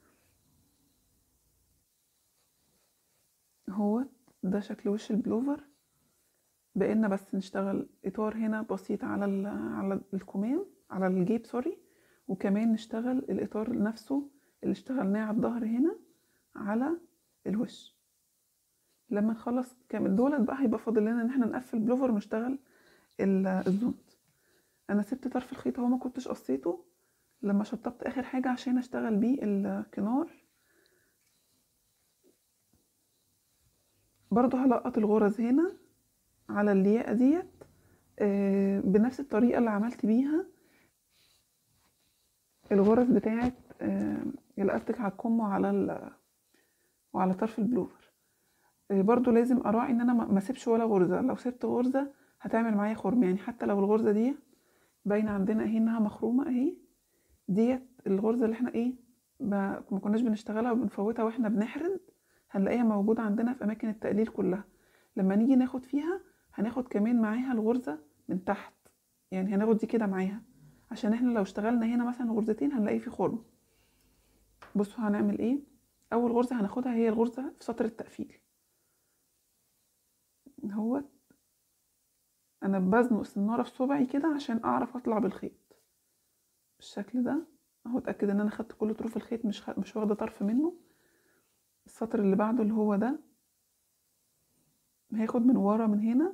هو ده شكل وش البلوفر بقينا بس نشتغل اطار هنا بسيط على على الكمام على الجيب سوري وكمان نشتغل الاطار نفسه اللي اشتغلناه على الظهر هنا على الوش لما نخلص كامل دولت بقى هيبقى فاضل لنا ان احنا نقفل بلوفر ونشتغل الزونت انا سبت طرف الخيط اهو ما كنتش قصيته لما شطبت اخر حاجة عشان اشتغل بيه الكنار برضو هلقط الغرز هنا على الياقة ديت بنفس الطريقة اللي عملت بيها الغرز بتاعت الاستك على الكم وعلى وعلى طرف البلوفر برضو لازم اراعي ان انا ما اسيبش ولا غرزة لو سبت غرزة هتعمل معايا خرم يعني حتى لو الغرزة دي باينة عندنا اهي انها مخرومة اهي ديت الغرزة اللي احنا ايه ما كناش بنشتغلها وبنفوتها واحنا بنحرد هنلاقيها موجودة عندنا في اماكن التقليل كلها لما نيجي ناخد فيها هناخد كمان معاها الغرزة من تحت يعني هناخد دي كده معاها عشان احنا لو اشتغلنا هنا مثلا غرزتين هنلاقي في خرم بصوا هنعمل ايه اول غرزة هناخدها هي الغرزة في سطر التقفيل هو انا بزنق السنارة في صبعي كده عشان اعرف اطلع بالخيط بالشكل ده اهو اتاكد ان انا خدت كل طرف الخيط مش خ... مش واخده طرف منه السطر اللي بعده اللي هو ده هاخد من ورا من هنا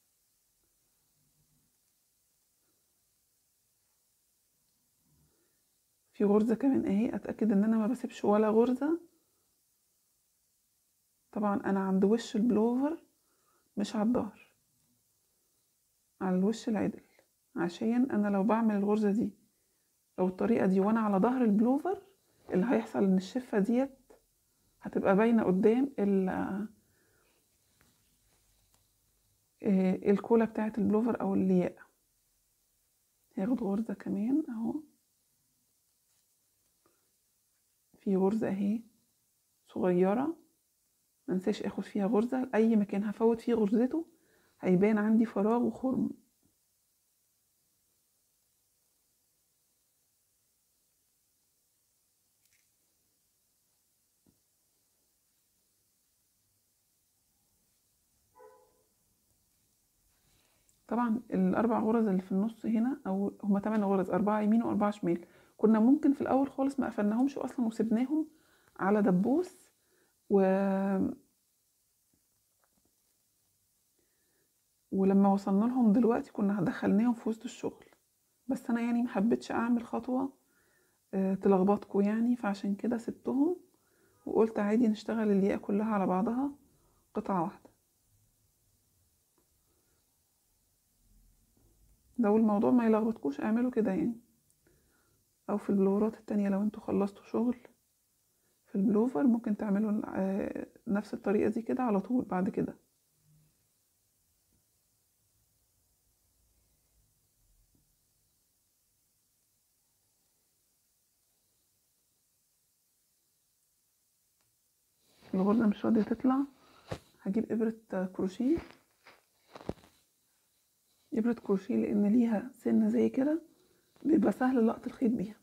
في غرزة كمان اهي اتأكد ان انا ما بسيبش ولا غرزة طبعا انا عند وش البلوفر مش على الظهر على الوش العدل عشان انا لو بعمل الغرزة دي لو الطريقة دي وانا على ظهر البلوفر اللي هيحصل ان الشفة ديت هتبقى باينة قدام ال الكولا بتاعة البلوفر او الياقة هاخد غرزة كمان اهو في غرزة اهي صغيرة منساش اخد فيها غرزة اي مكان هفوت فيه غرزته هيبان عندي فراغ وخرم طبعا الاربع غرز اللي في النص هنا او هما تمن غرز اربعة يمين واربعة شمال كنا ممكن في الاول خالص ما قفلناهمش اصلا وسبناهم على دبوس و ولما وصلنا لهم دلوقتي كنا دخلناهم في وسط الشغل بس انا يعني محبتش اعمل خطوة تلخبطكوا يعني فعشان كده سبتهم وقلت عادي نشتغل الياقة كلها على بعضها قطعة واحدة لو الموضوع ما يلخبطكوش اعملوا كده يعني او في البلورات التانية لو انتوا خلصتوا شغل في البلوفر ممكن تعملوا آه، نفس الطريقة دي كده على طول بعد كده الغرزة مش راضية تطلع هجيب إبرة كروشيه إبرة كروشيه لأن ليها سنة زي كده بيبقى سهل لقط الخيط بيها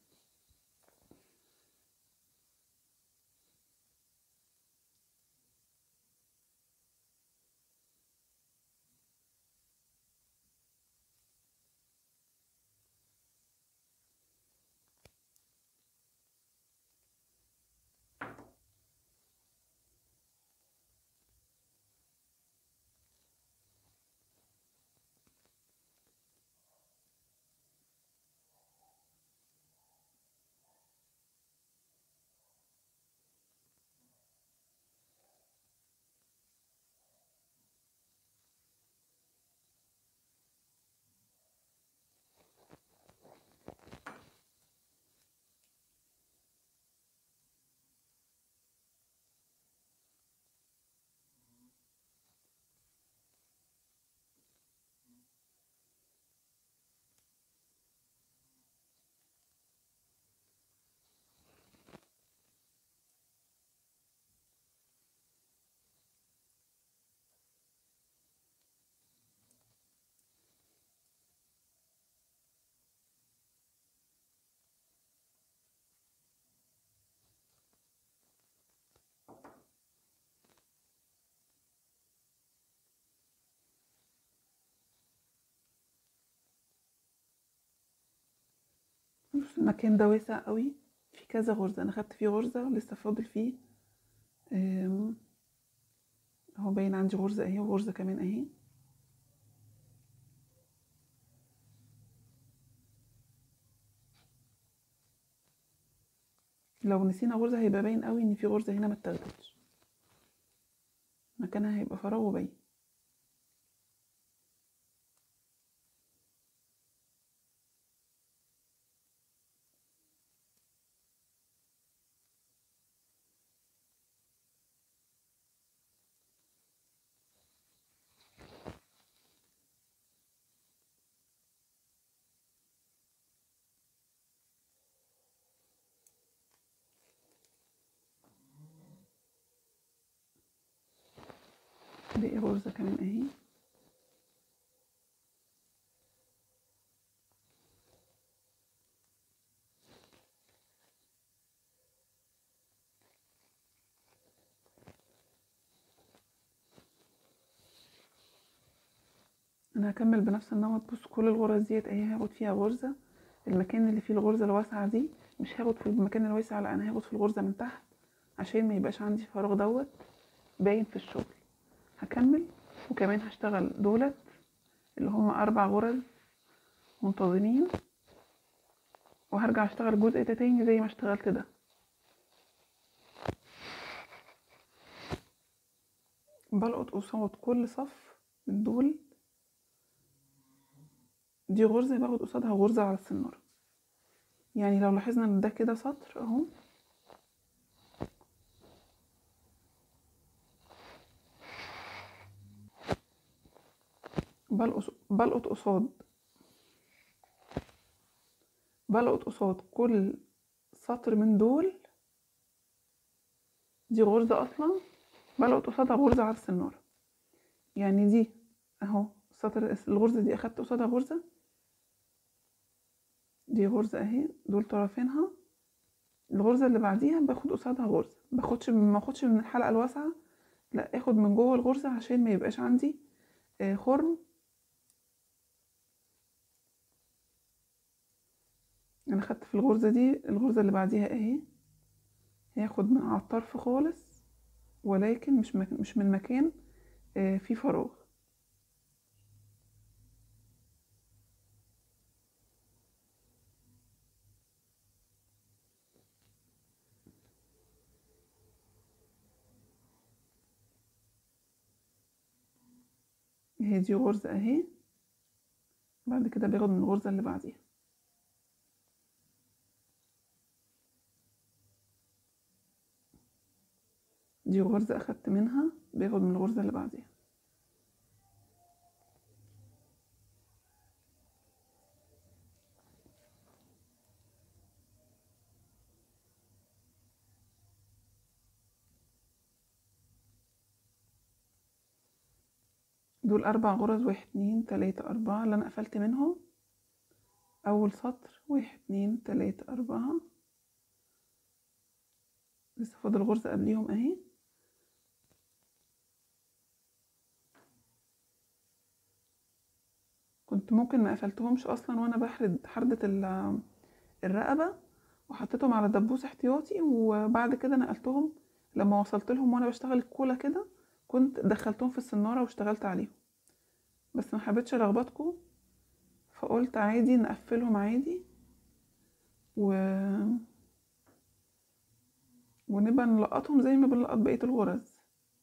بص المكان ده واسع قوي في كذا غرزة انا خدت فيه غرزة لسه فاضل فيه آم، اهو باين عندي غرزة اهي وغرزة كمان اهي لو نسينا غرزة هيبقى باين قوي ان في غرزة هنا ما اتاخدتش مكانها هيبقى فراغ وباين باقي غرزة كمان اهي انا هكمل بنفس النمط بص كل الغرز ديت اهي هاخد فيها غرزة المكان اللي فيه الغرزة الواسعة دي مش هاخد في المكان الواسع لا انا هاخد في الغرزة من تحت عشان ما يبقاش عندي فراغ دوت باين في الشغل هكمل وكمان هشتغل دولت اللي هم اربع غرز منتظمين وهرجع اشتغل الجزء ده تاني زي ما اشتغلت ده بلقط قصاد كل صف من دول دي غرزة باخد قصادها غرزة على السنارة يعني لو لاحظنا ان ده كده سطر اهو بلقط بلقط قصاد بلقط قصاد كل سطر من دول دي غرزة اصلا بلقط قصادها غرزة على السنارة يعني دي اهو السطر الغرزة دي اخدت قصادها غرزة دي غرزة اهي دول طرفينها الغرزة اللي بعديها باخد قصادها غرزة باخدش ما اخدش من الحلقة الواسعة لا اخد من جوه الغرزة عشان ما يبقاش عندي آه، خرم انا خدت في الغرزة دي الغرزة اللي بعديها اهي هاخد من على الطرف خالص ولكن مش مك... مش من مكان آه، فيه فراغ هي دي غرزة اهي بعد كده باخد من الغرزة اللي بعديها دي غرزة أخدت منها باخد من الغرزة اللي بعديها دول أربع غرز واحد اتنين تلاتة أربعة اللي أنا قفلت منهم أول سطر واحد اتنين تلاتة أربعة لسه فاضل غرزة قبليهم أهي كنت ممكن ما قفلتهمش أصلا وأنا بحرد حردة الرقبة وحطيتهم على دبوس احتياطي وبعد كده نقلتهم لما وصلت لهم وانا بشتغل الكولا كده كنت دخلتهم في السنارة واشتغلت عليهم بس ما حبيتش الخبطكم فقلت عادي نقفلهم عادي و ونبقى نلقطهم زي ما بنلقط بقية الغرز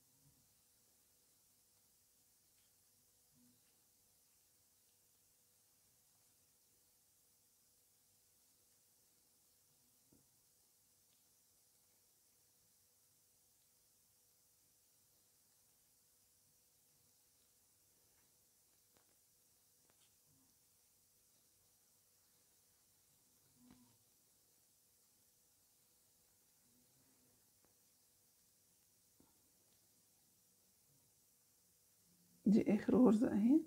دي اخر غرزة اهي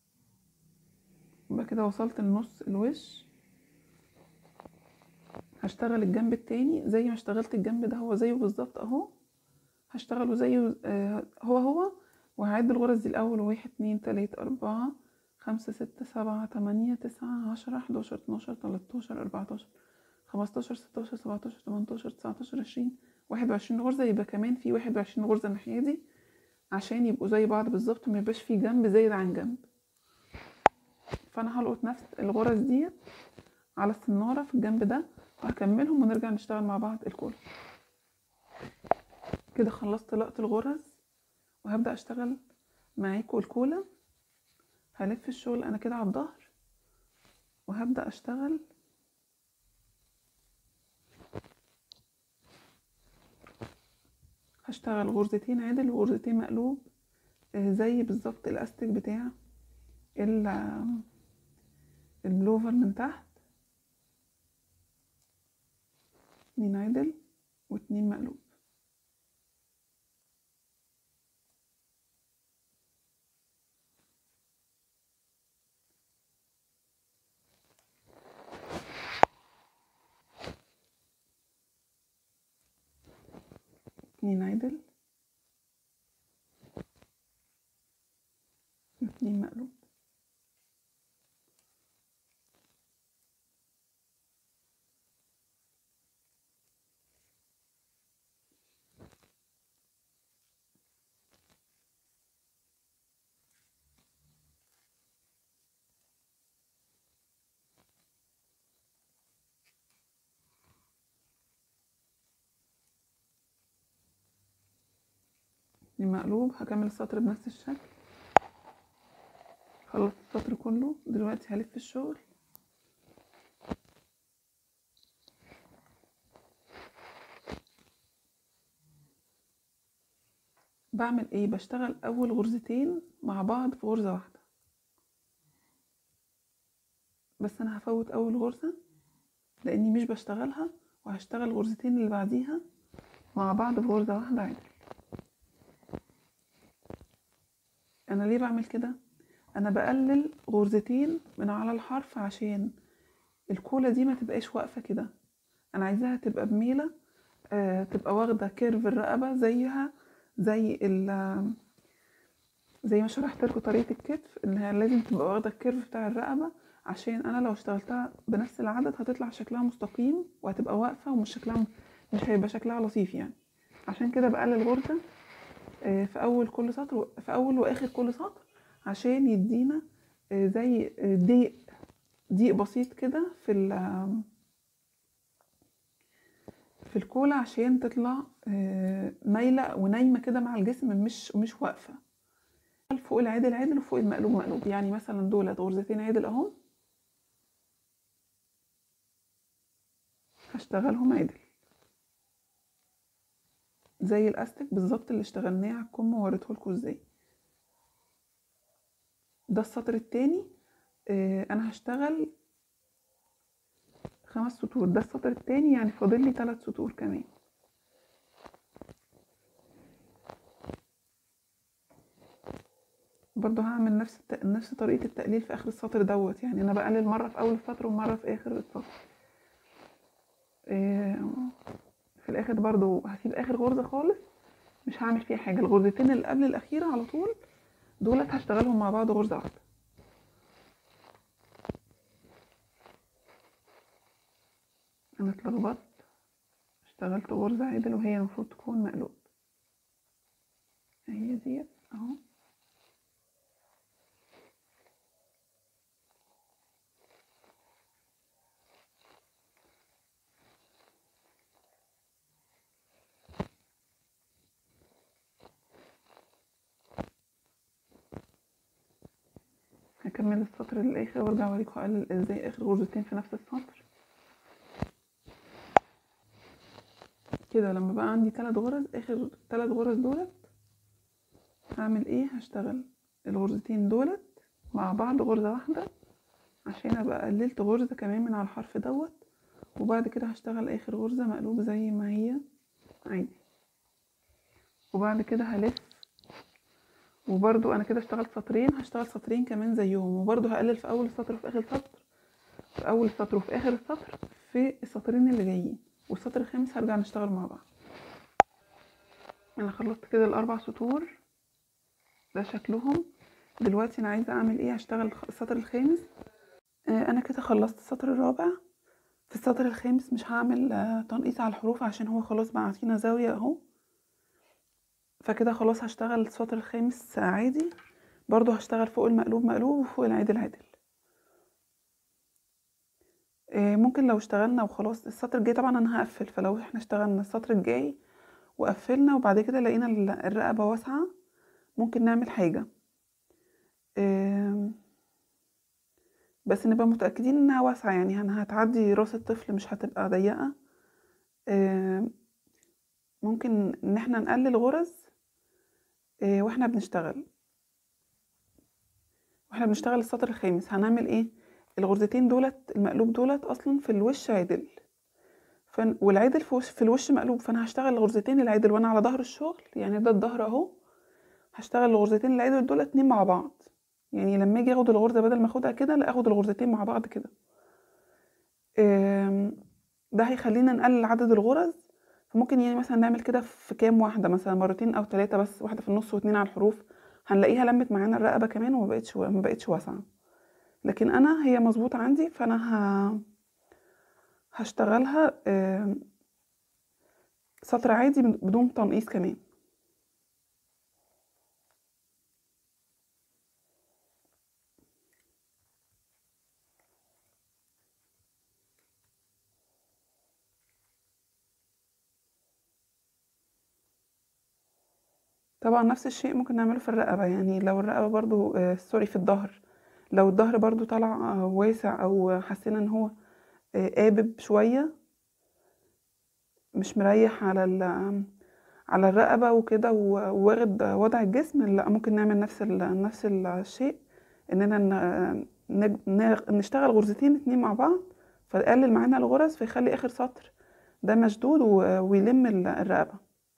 يبقى كده وصلت لنص الوش هشتغل الجنب التاني زي ما اشتغلت الجنب ده هو زيه بالظبط اهو هشتغله زيه آه هو هو وهعد الغرز دي الاول واحد اتنين تلاتة اربعة خمسة ستة سبعة تمانية تسعة عشرة حداشر اتناشر تلاتاشر اربعتاشر خمستاشر ستاشر سبعتاشر تمنتاشر تسعتاشر عشرين واحد وعشرين غرزة يبقى كمان في واحد وعشرين غرزة الناحية دي عشان يبقوا زي بعض بالظبط وميبقاش في جنب زايد عن جنب فانا هلقط نفس الغرز دي على السنارة في الجنب ده وهكملهم ونرجع نشتغل مع بعض الكولا كده خلصت لقط الغرز وهبدأ اشتغل معاكم الكولا هلف الشغل انا كده على الظهر وهبدأ اشتغل هشتغل غرزتين عدل وغرزتين مقلوب زي بالظبط الاستك بتاع البلوفر من تحت اتنين عدل واتنين مقلوب اتنين عدل اتنين مقلوب مقلوب هكمل السطر بنفس الشكل خلصت السطر كله دلوقتي هلف الشغل بعمل ايه بشتغل اول غرزتين مع بعض في غرزة واحدة بس انا هفوت اول غرزة لاني مش بشتغلها وهشتغل الغرزتين اللي بعديها مع بعض في غرزة واحدة عادي انا ليه بعمل كده انا بقلل غرزتين من على الحرف عشان الكولا دي ما تبقاش واقفه كده انا عايزاها تبقى بميله آه تبقى واخده كيرف الرقبه زيها زي ال زي ما شرحت لكم طريقه الكتف انها لازم تبقى واخده الكيرف بتاع الرقبه عشان انا لو اشتغلتها بنفس العدد هتطلع شكلها مستقيم وهتبقى واقفه ومش شكلها مش هيبقى شكلها لطيف يعني عشان كده بقلل غرزه في اول كل سطر في اول واخر كل سطر عشان يدينا زي ضيق ضيق بسيط كده في في الكولا عشان تطلع مايله ونايمه كده مع الجسم مش مش واقفه فوق العدل عدل وفوق المقلوب مقلوب يعني مثلا دولت غرزتين عدل اهو هشتغلهم عدل زي الاستك بالظبط اللي اشتغلناه على الكم ووريته لكم ازاي ده السطر التاني اه انا هشتغل خمس سطور ده السطر التاني يعني فاضل لي تلات سطور كمان برضو هعمل نفس الت... نفس طريقة التقليل في آخر السطر دوت يعني أنا بقلل مرة في أول السطر ومرة في آخر السطر إيه... في الآخر برضو هسيب آخر غرزة خالص مش هعمل فيها حاجة الغرزتين اللي قبل الأخيرة على طول دولت هشتغلهم مع بعض غرزة واحدة أنا اتلخبطت اشتغلت غرزة عدل وهي المفروض تكون مقلوب هي ديت اهو هكمل السطر للاخر وارجع اوريكم اقلل ازاي اخر غرزتين في نفس السطر كده لما بقى عندي تلات غرز اخر تلات غرز دولت هعمل ايه هشتغل الغرزتين دولت مع بعض غرزة واحدة عشان ابقى قللت غرزة كمان من على الحرف دوت وبعد كده هشتغل اخر غرزة مقلوب زي ما هي عادي وبعد كده هلف وبرضو انا كده اشتغلت سطرين هشتغل سطرين كمان زيهم وبرضو هقلل في اول سطر وفي اخر سطر في اول سطر وفي اخر السطر في السطرين اللي جايين والسطر الخامس هرجع نشتغل مع بعض انا خلصت كده الاربع سطور ده شكلهم دلوقتي انا عايزه اعمل ايه هشتغل السطر الخامس آه انا كده خلصت السطر الرابع في السطر الخامس مش هعمل آه تنقيص على الحروف عشان هو خلاص بقى عطينا زاويه اهو فكده خلاص هشتغل السطر الخامس عادي برضو هشتغل فوق المقلوب مقلوب وفوق العدل عدل ممكن لو اشتغلنا وخلاص السطر الجاي طبعا انا هقفل فلو احنا اشتغلنا السطر الجاي وقفلنا وبعد كده لقينا الرقبة واسعة ممكن نعمل حاجة بس نبقى متأكدين انها واسعة يعني هتعدي راس الطفل مش هتبقى ضيقة ممكن ان احنا نقلل غرز واحنا بنشتغل واحنا بنشتغل السطر الخامس هنعمل ايه الغرزتين دولت المقلوب دولت اصلا في الوش عدل فن والعدل في, وش في الوش مقلوب فانا هشتغل الغرزتين العدل وانا على ظهر الشغل يعني ده الظهر اهو هشتغل الغرزتين العدل دول اتنين مع بعض يعني لما اجي اخد الغرزه بدل ما اخدها كده لا اخد الغرزتين مع بعض كده ده هيخلينا نقلل عدد الغرز فممكن يعني مثلا نعمل كده في كام واحده مثلا مرتين او ثلاثه بس واحده في النص واتنين على الحروف هنلاقيها لمت معانا الرقبه كمان وما بقتش ما بقتش واسعه لكن انا هي مظبوطه عندي فانا ه... هشتغلها سطر عادي بدون تنقيص كمان طبعا نفس الشيء ممكن نعمله في الرقبة يعني لو الرقبة برضو آه سوري في الظهر لو الظهر برضو طلع آه واسع او حسينا ان هو آه قابب شوية مش مريح على على الرقبة وكده وواخد وضع الجسم لا ممكن نعمل نفس نفس الشيء اننا نشتغل غرزتين اتنين مع بعض فيقلل معانا الغرز فيخلي اخر سطر ده مشدود ويلم الرقبه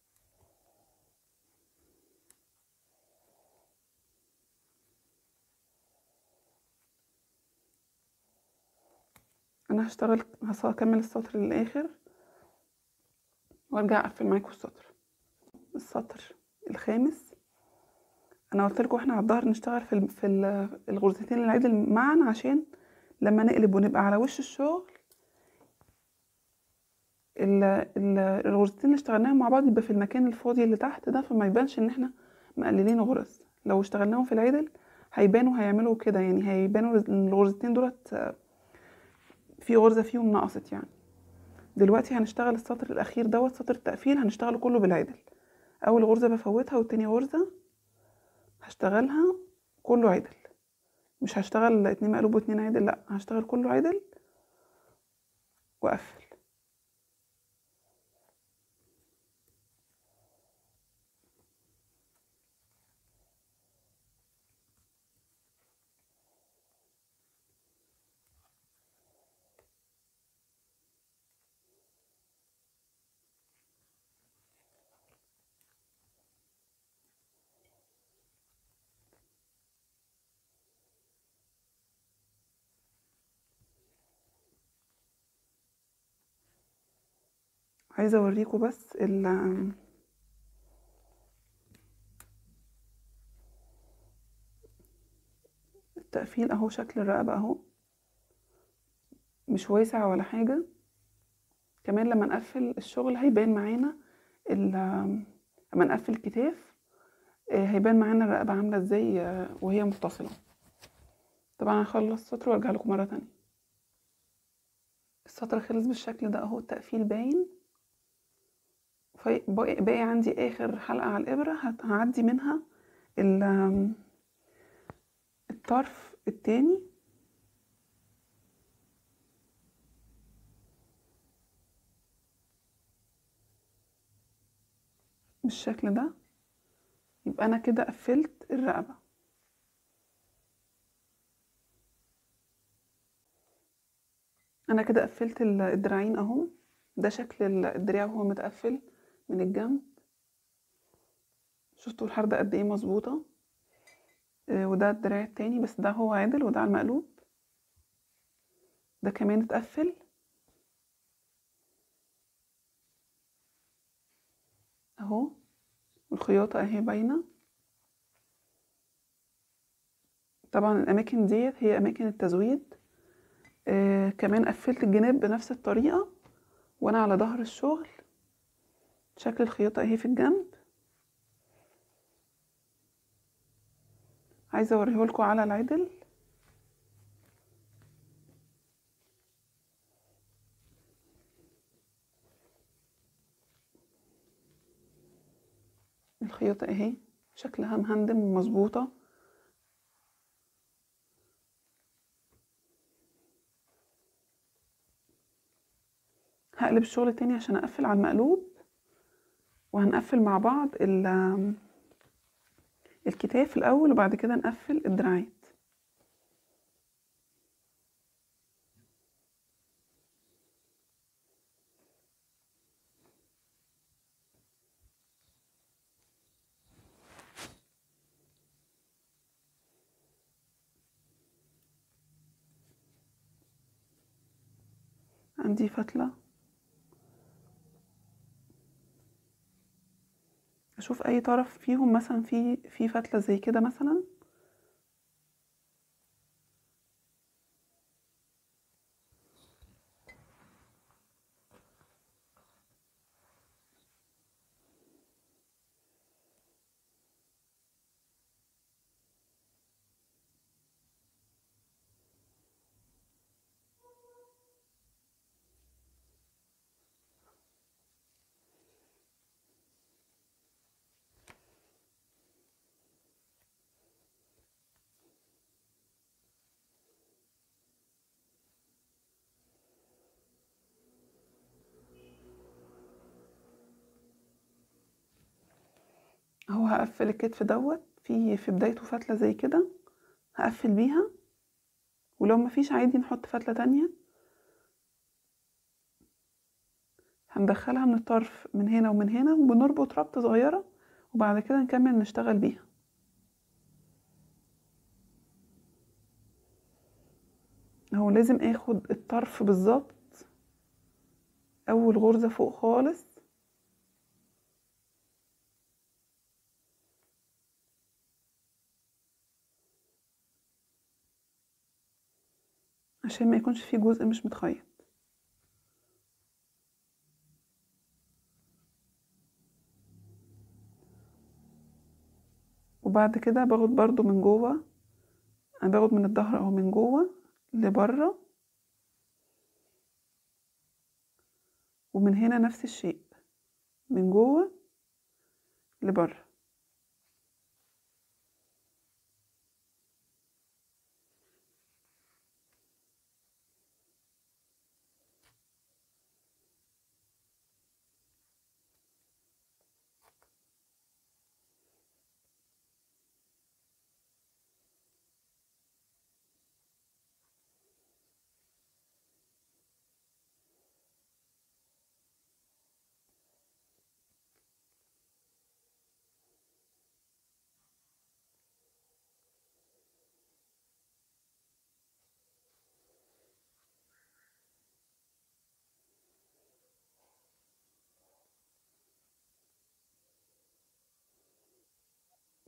انا هشتغل هكمل السطر للاخر وارجع اقفل معاكم السطر السطر الخامس انا قلت لكم احنا على الظهر نشتغل في في الغرزتين العدل معا عشان لما نقلب ونبقى على وش الشغل الغرزتين اللي اشتغلناهم مع بعض يبقى في المكان الفاضي اللي تحت ده فما يبانش ان احنا مقللين غرز لو اشتغلناهم في العدل هيبانوا هيعملوا كده يعني هيبانوا ان الغرزتين دولت في غرزة فيهم نقصت يعني دلوقتي هنشتغل السطر الأخير دوت سطر التقفيل هنشتغله كله بالعدل أول غرزة بفوتها والتاني غرزة هشتغلها كله عدل مش هشتغل اتنين مقلوب واتنين عدل لا هشتغل كله عدل واقفل عايزة اوريكم بس ال التقفيل اهو شكل الرقبة اهو مش واسع ولا حاجة كمان لما نقفل الشغل هيبان معانا لما نقفل الكتاف هيبان معانا الرقبة عاملة ازاي وهي متصلة طبعا هخلص سطر وارجع لكم مرة تانية السطر خلص بالشكل ده اهو التقفيل باين باقي عندي اخر حلقة على الابرة هعدي منها الطرف التاني بالشكل ده يبقى انا كده قفلت الرقبة انا كده قفلت الدراعين اهو ده شكل الدراع وهو متقفل من الجنب شفتوا الحردة قد ايه مظبوطة آه وده الدراع التاني بس ده هو عدل وده على المقلوب ده كمان اتقفل اهو والخياطة اهي باينة طبعا الاماكن ديت هي اماكن التزويد آه كمان قفلت الجناب بنفس الطريقة وانا على ظهر الشغل شكل الخياطة اهي في الجنب عايزة اوريهولكوا على العدل الخياطة اهي شكلها مهندم ومظبوطة هقلب الشغل تاني عشان اقفل على المقلوب وهنقفل مع بعض الكتاف الاول وبعد كده نقفل الدراعات عندي فتله اشوف اي طرف فيهم مثلا في في فتله زي كده مثلا اهو هقفل الكتف دوت في في بدايته فتله زي كده هقفل بيها ولو مفيش عادي نحط فتله تانية هندخلها من الطرف من هنا ومن هنا وبنربط ربطه صغيره وبعد كده نكمل نشتغل بيها اهو لازم اخد الطرف بالظبط اول غرزه فوق خالص عشان ما يكونش فيه جزء مش متخيط وبعد كده باخد برضو من جوه انا باخد من الظهر اهو من جوه لبره ومن هنا نفس الشيء من جوه لبره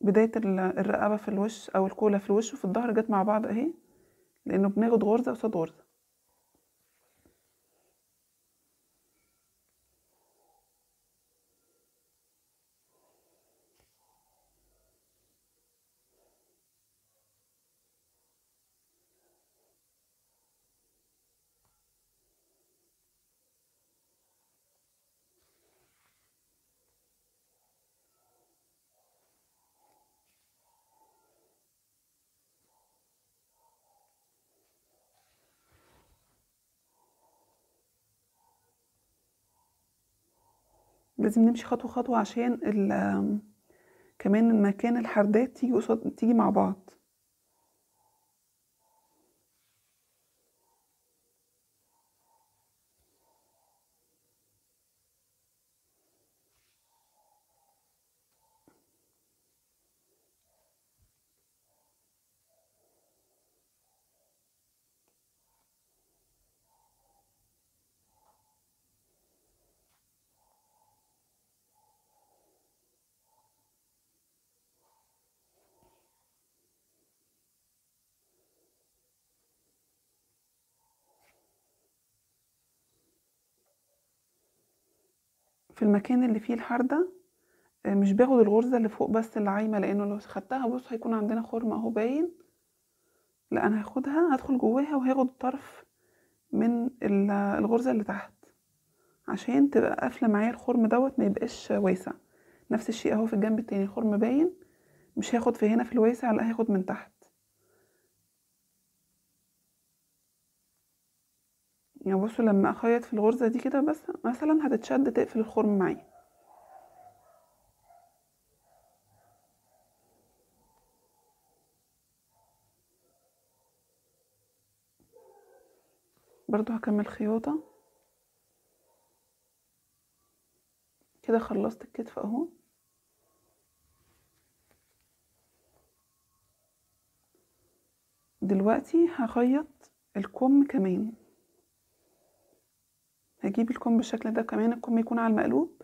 بداية ال- الرقبة في الوش أو الكولا في الوش وفي الظهر جت مع بعض أهي لأنه بناخد غرزة قصاد غرزة لازم نمشي خطوة خطوة عشان ال كمان المكان الحردات تيجي قصاد تيجي مع بعض في المكان اللي فيه الحردة آه، مش باخد الغرزة اللي فوق بس اللي عايمة لأنه لو خدتها بص هيكون عندنا خرم أهو باين لا أنا هاخدها هدخل جواها وهاخد طرف من ال- الغرزة اللي تحت عشان تبقى قافلة معايا الخرم دوت ما يبقاش واسع نفس الشيء اهو في الجنب التاني الخرم باين مش هاخد في هنا في الواسع لا هاخد من تحت يعني بصوا لما اخيط في الغرزة دي كده بس مثلا هتتشد تقفل الخرم معايا برضو هكمل خياطة كده خلصت الكتف اهو دلوقتي هخيط الكم كمان هجيب الكم بالشكل ده كمان الكم يكون على المقلوب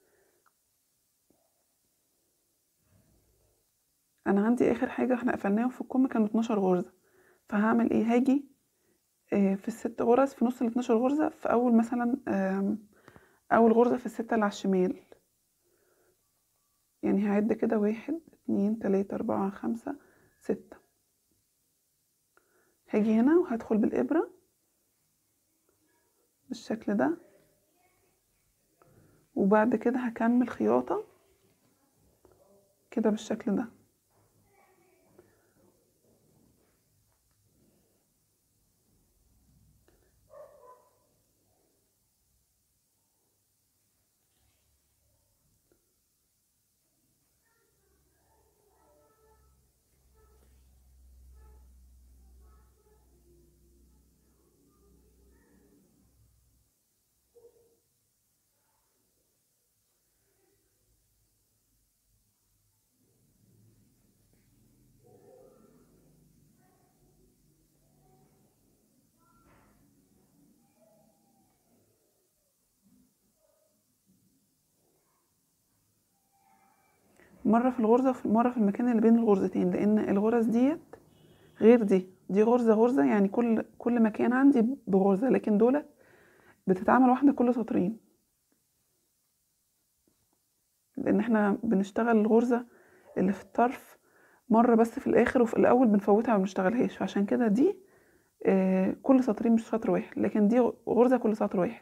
انا عندي اخر حاجه احنا قفلناهم في الكم كانوا 12 غرزه فهعمل ايه هاجي آه، في الست غرز في نص ال 12 غرزه في اول مثلا آم، اول غرزه في السته اللي على الشمال يعني هعد كده واحد اتنين تلاتة اربعة خمسة ستة هاجي هنا وهدخل بالإبرة بالشكل ده وبعد كده هكمل خياطة كده بالشكل ده مرة في الغرزة ومرة في المكان اللي بين الغرزتين لأن الغرز ديت غير دي دي غرزة غرزة يعني كل كل مكان عندي بغرزة لكن دولت بتتعمل واحدة كل سطرين لأن احنا بنشتغل الغرزة اللي في الطرف مرة بس في الآخر وفي الأول بنفوتها ما بنشتغلهاش فعشان كده دي آه كل سطرين مش سطر واحد لكن دي غرزة كل سطر واحد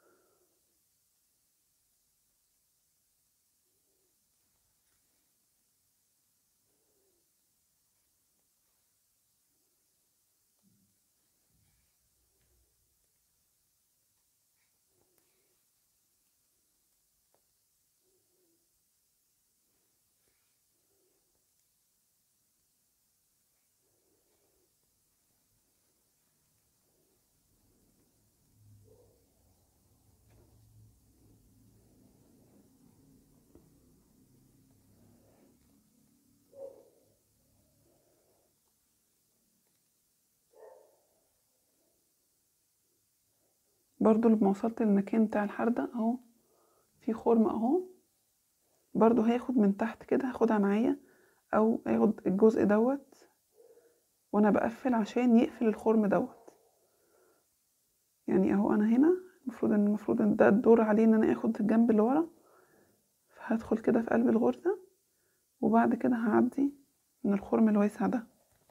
برضو لما وصلت للمكان بتاع الحردة اهو في خرم اهو برضو هاخد من تحت كده هاخدها معايا او اخد الجزء دوت وانا بقفل عشان يقفل الخرم دوت يعني اهو انا هنا المفروض ان المفروض ان ده الدور عليه ان انا اخد الجنب اللي ورا فهدخل كده في قلب الغرزة وبعد كده هعدي من الخرم الواسع ده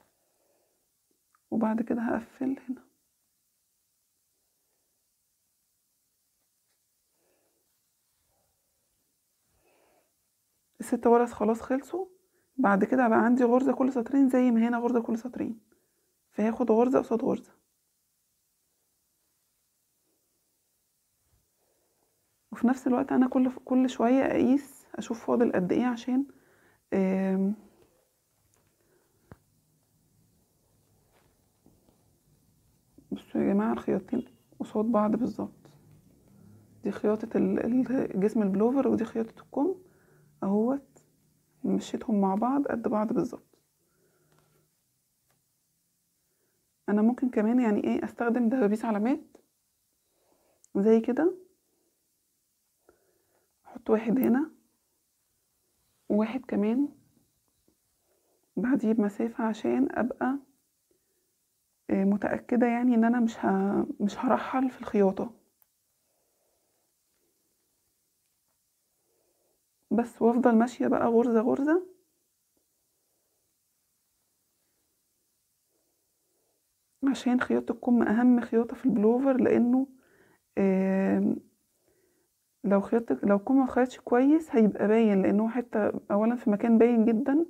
وبعد كده هقفل هنا الست غرز خلاص خلصوا بعد كده بقى عندي غرزة كل سطرين زي ما هنا غرزة كل سطرين فهاخد غرزة قصاد غرزة وفي نفس الوقت انا كل كل شوية اقيس اشوف فاضل قد ايه عشان آم، بصوا يا جماعة الخياطين قصاد بعض بالظبط دي خياطة ال- ال- جسم البلوفر ودي خياطة الكم اهوت مشيتهم مع بعض قد بعض بالظبط انا ممكن كمان يعني ايه استخدم دبابيس علامات زي كده احط واحد هنا وواحد كمان بعديه بمسافة عشان ابقى آه، متأكدة يعني ان انا مش ه... مش هرحل في الخياطة بس وافضل ماشية بقى غرزة غرزة عشان خياطة الكم اهم خياطة في البلوفر لانه آم، لو خياطة لو الكم ما خيطش كويس هيبقى باين لانه حتة اولا في مكان باين جدا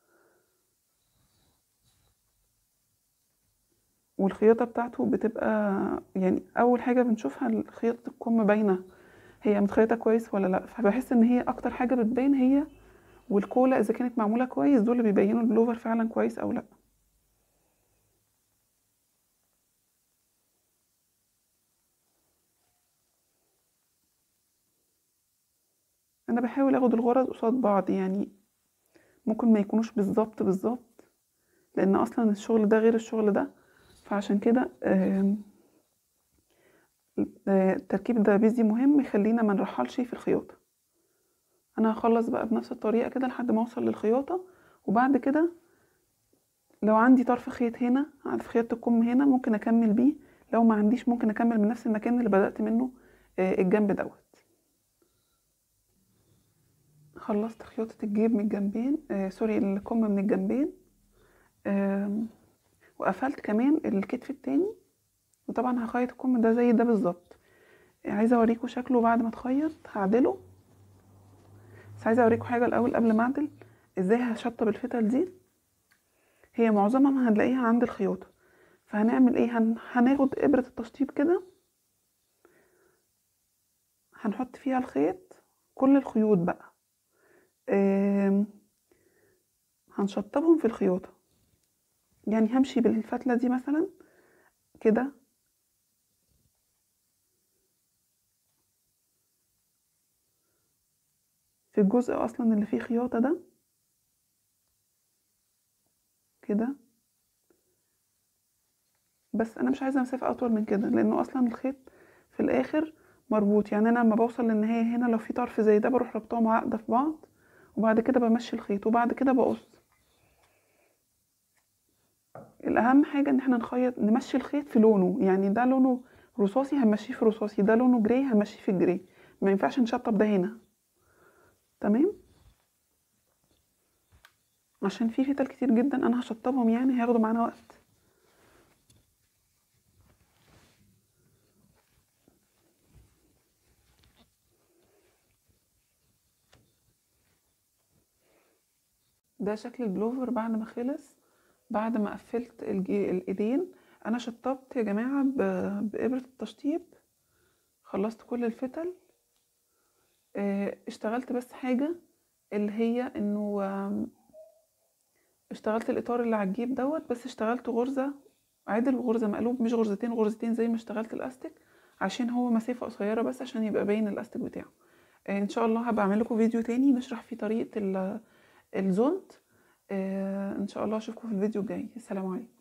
والخياطة بتاعته بتبقى يعني أول حاجة بنشوفها خياطة الكم باينة هي متخيطة كويس ولا لأ فبحس إن هي أكتر حاجة بتبين هي والكولا إذا كانت معمولة كويس دول اللي بيبينوا البلوفر فعلا كويس أو لأ أنا بحاول أخد الغرز قصاد بعض يعني ممكن ما يكونوش بالظبط بالظبط لأن أصلا الشغل ده غير الشغل ده فعشان كده آم، آه، تركيب الدبابيس دي مهم يخلينا ما نرحلش في الخياطة انا هخلص بقى بنفس الطريقة كده لحد ما اوصل للخياطة وبعد كده لو عندي طرف خيط هنا في خياطة الكم هنا ممكن اكمل بيه لو ما عنديش ممكن اكمل من نفس المكان اللي بدأت منه آه، الجنب دوت خلصت خياطة الجيب من الجنبين آه سوري الكم من الجنبين آم، وقفلت كمان الكتف التاني وطبعا هخيط الكم ده زي ده بالظبط عايزه اوريكم شكله بعد ما اتخيط هعدله بس عايزه اوريكم حاجه الاول قبل ما اعدل ازاي هشطب الفتل دي هي معظمها هنلاقيها عند الخياطه فهنعمل ايه هن... هناخد ابره التشطيب كده هنحط فيها الخيط كل الخيوط بقى آم، هنشطبهم في الخياطه يعني همشي بالفتله دي مثلا كده في الجزء اصلا اللي فيه خياطة ده كده بس انا مش عايزة مسافة اطول من كده لانه اصلا الخيط في الاخر مربوط يعني انا لما بوصل للنهاية هنا لو في طرف زي ده بروح ربطهم عقدة في بعض وبعد كده بمشي الخيط وبعد كده بقص الاهم حاجة ان احنا نخيط نمشي الخيط في لونه يعني ده لونه رصاصي هنمشيه في رصاصي ده لونه جراي هنمشيه في الجراي ما ينفعش نشطب ده هنا تمام عشان في فتل كتير جدا انا هشطبهم يعني هياخدوا معانا وقت ده شكل البلوفر بعد ما خلص بعد ما قفلت الجي... الايدين انا شطبت يا جماعه ب... بابره التشطيب خلصت كل الفتل آه، اشتغلت بس حاجه اللي هي انه آم، اشتغلت الاطار اللي على الجيب دوت بس اشتغلت غرزه عدل وغرزه مقلوب مش غرزتين غرزتين زي ما اشتغلت الاستيك عشان هو مسافه قصيره بس عشان يبقى باين الاستيك بتاعه آه، ان شاء الله هبقى اعمل لكم فيديو تاني نشرح فيه طريقه ال- الزونت آه، ان شاء الله اشوفكم في الفيديو الجاي السلام عليكم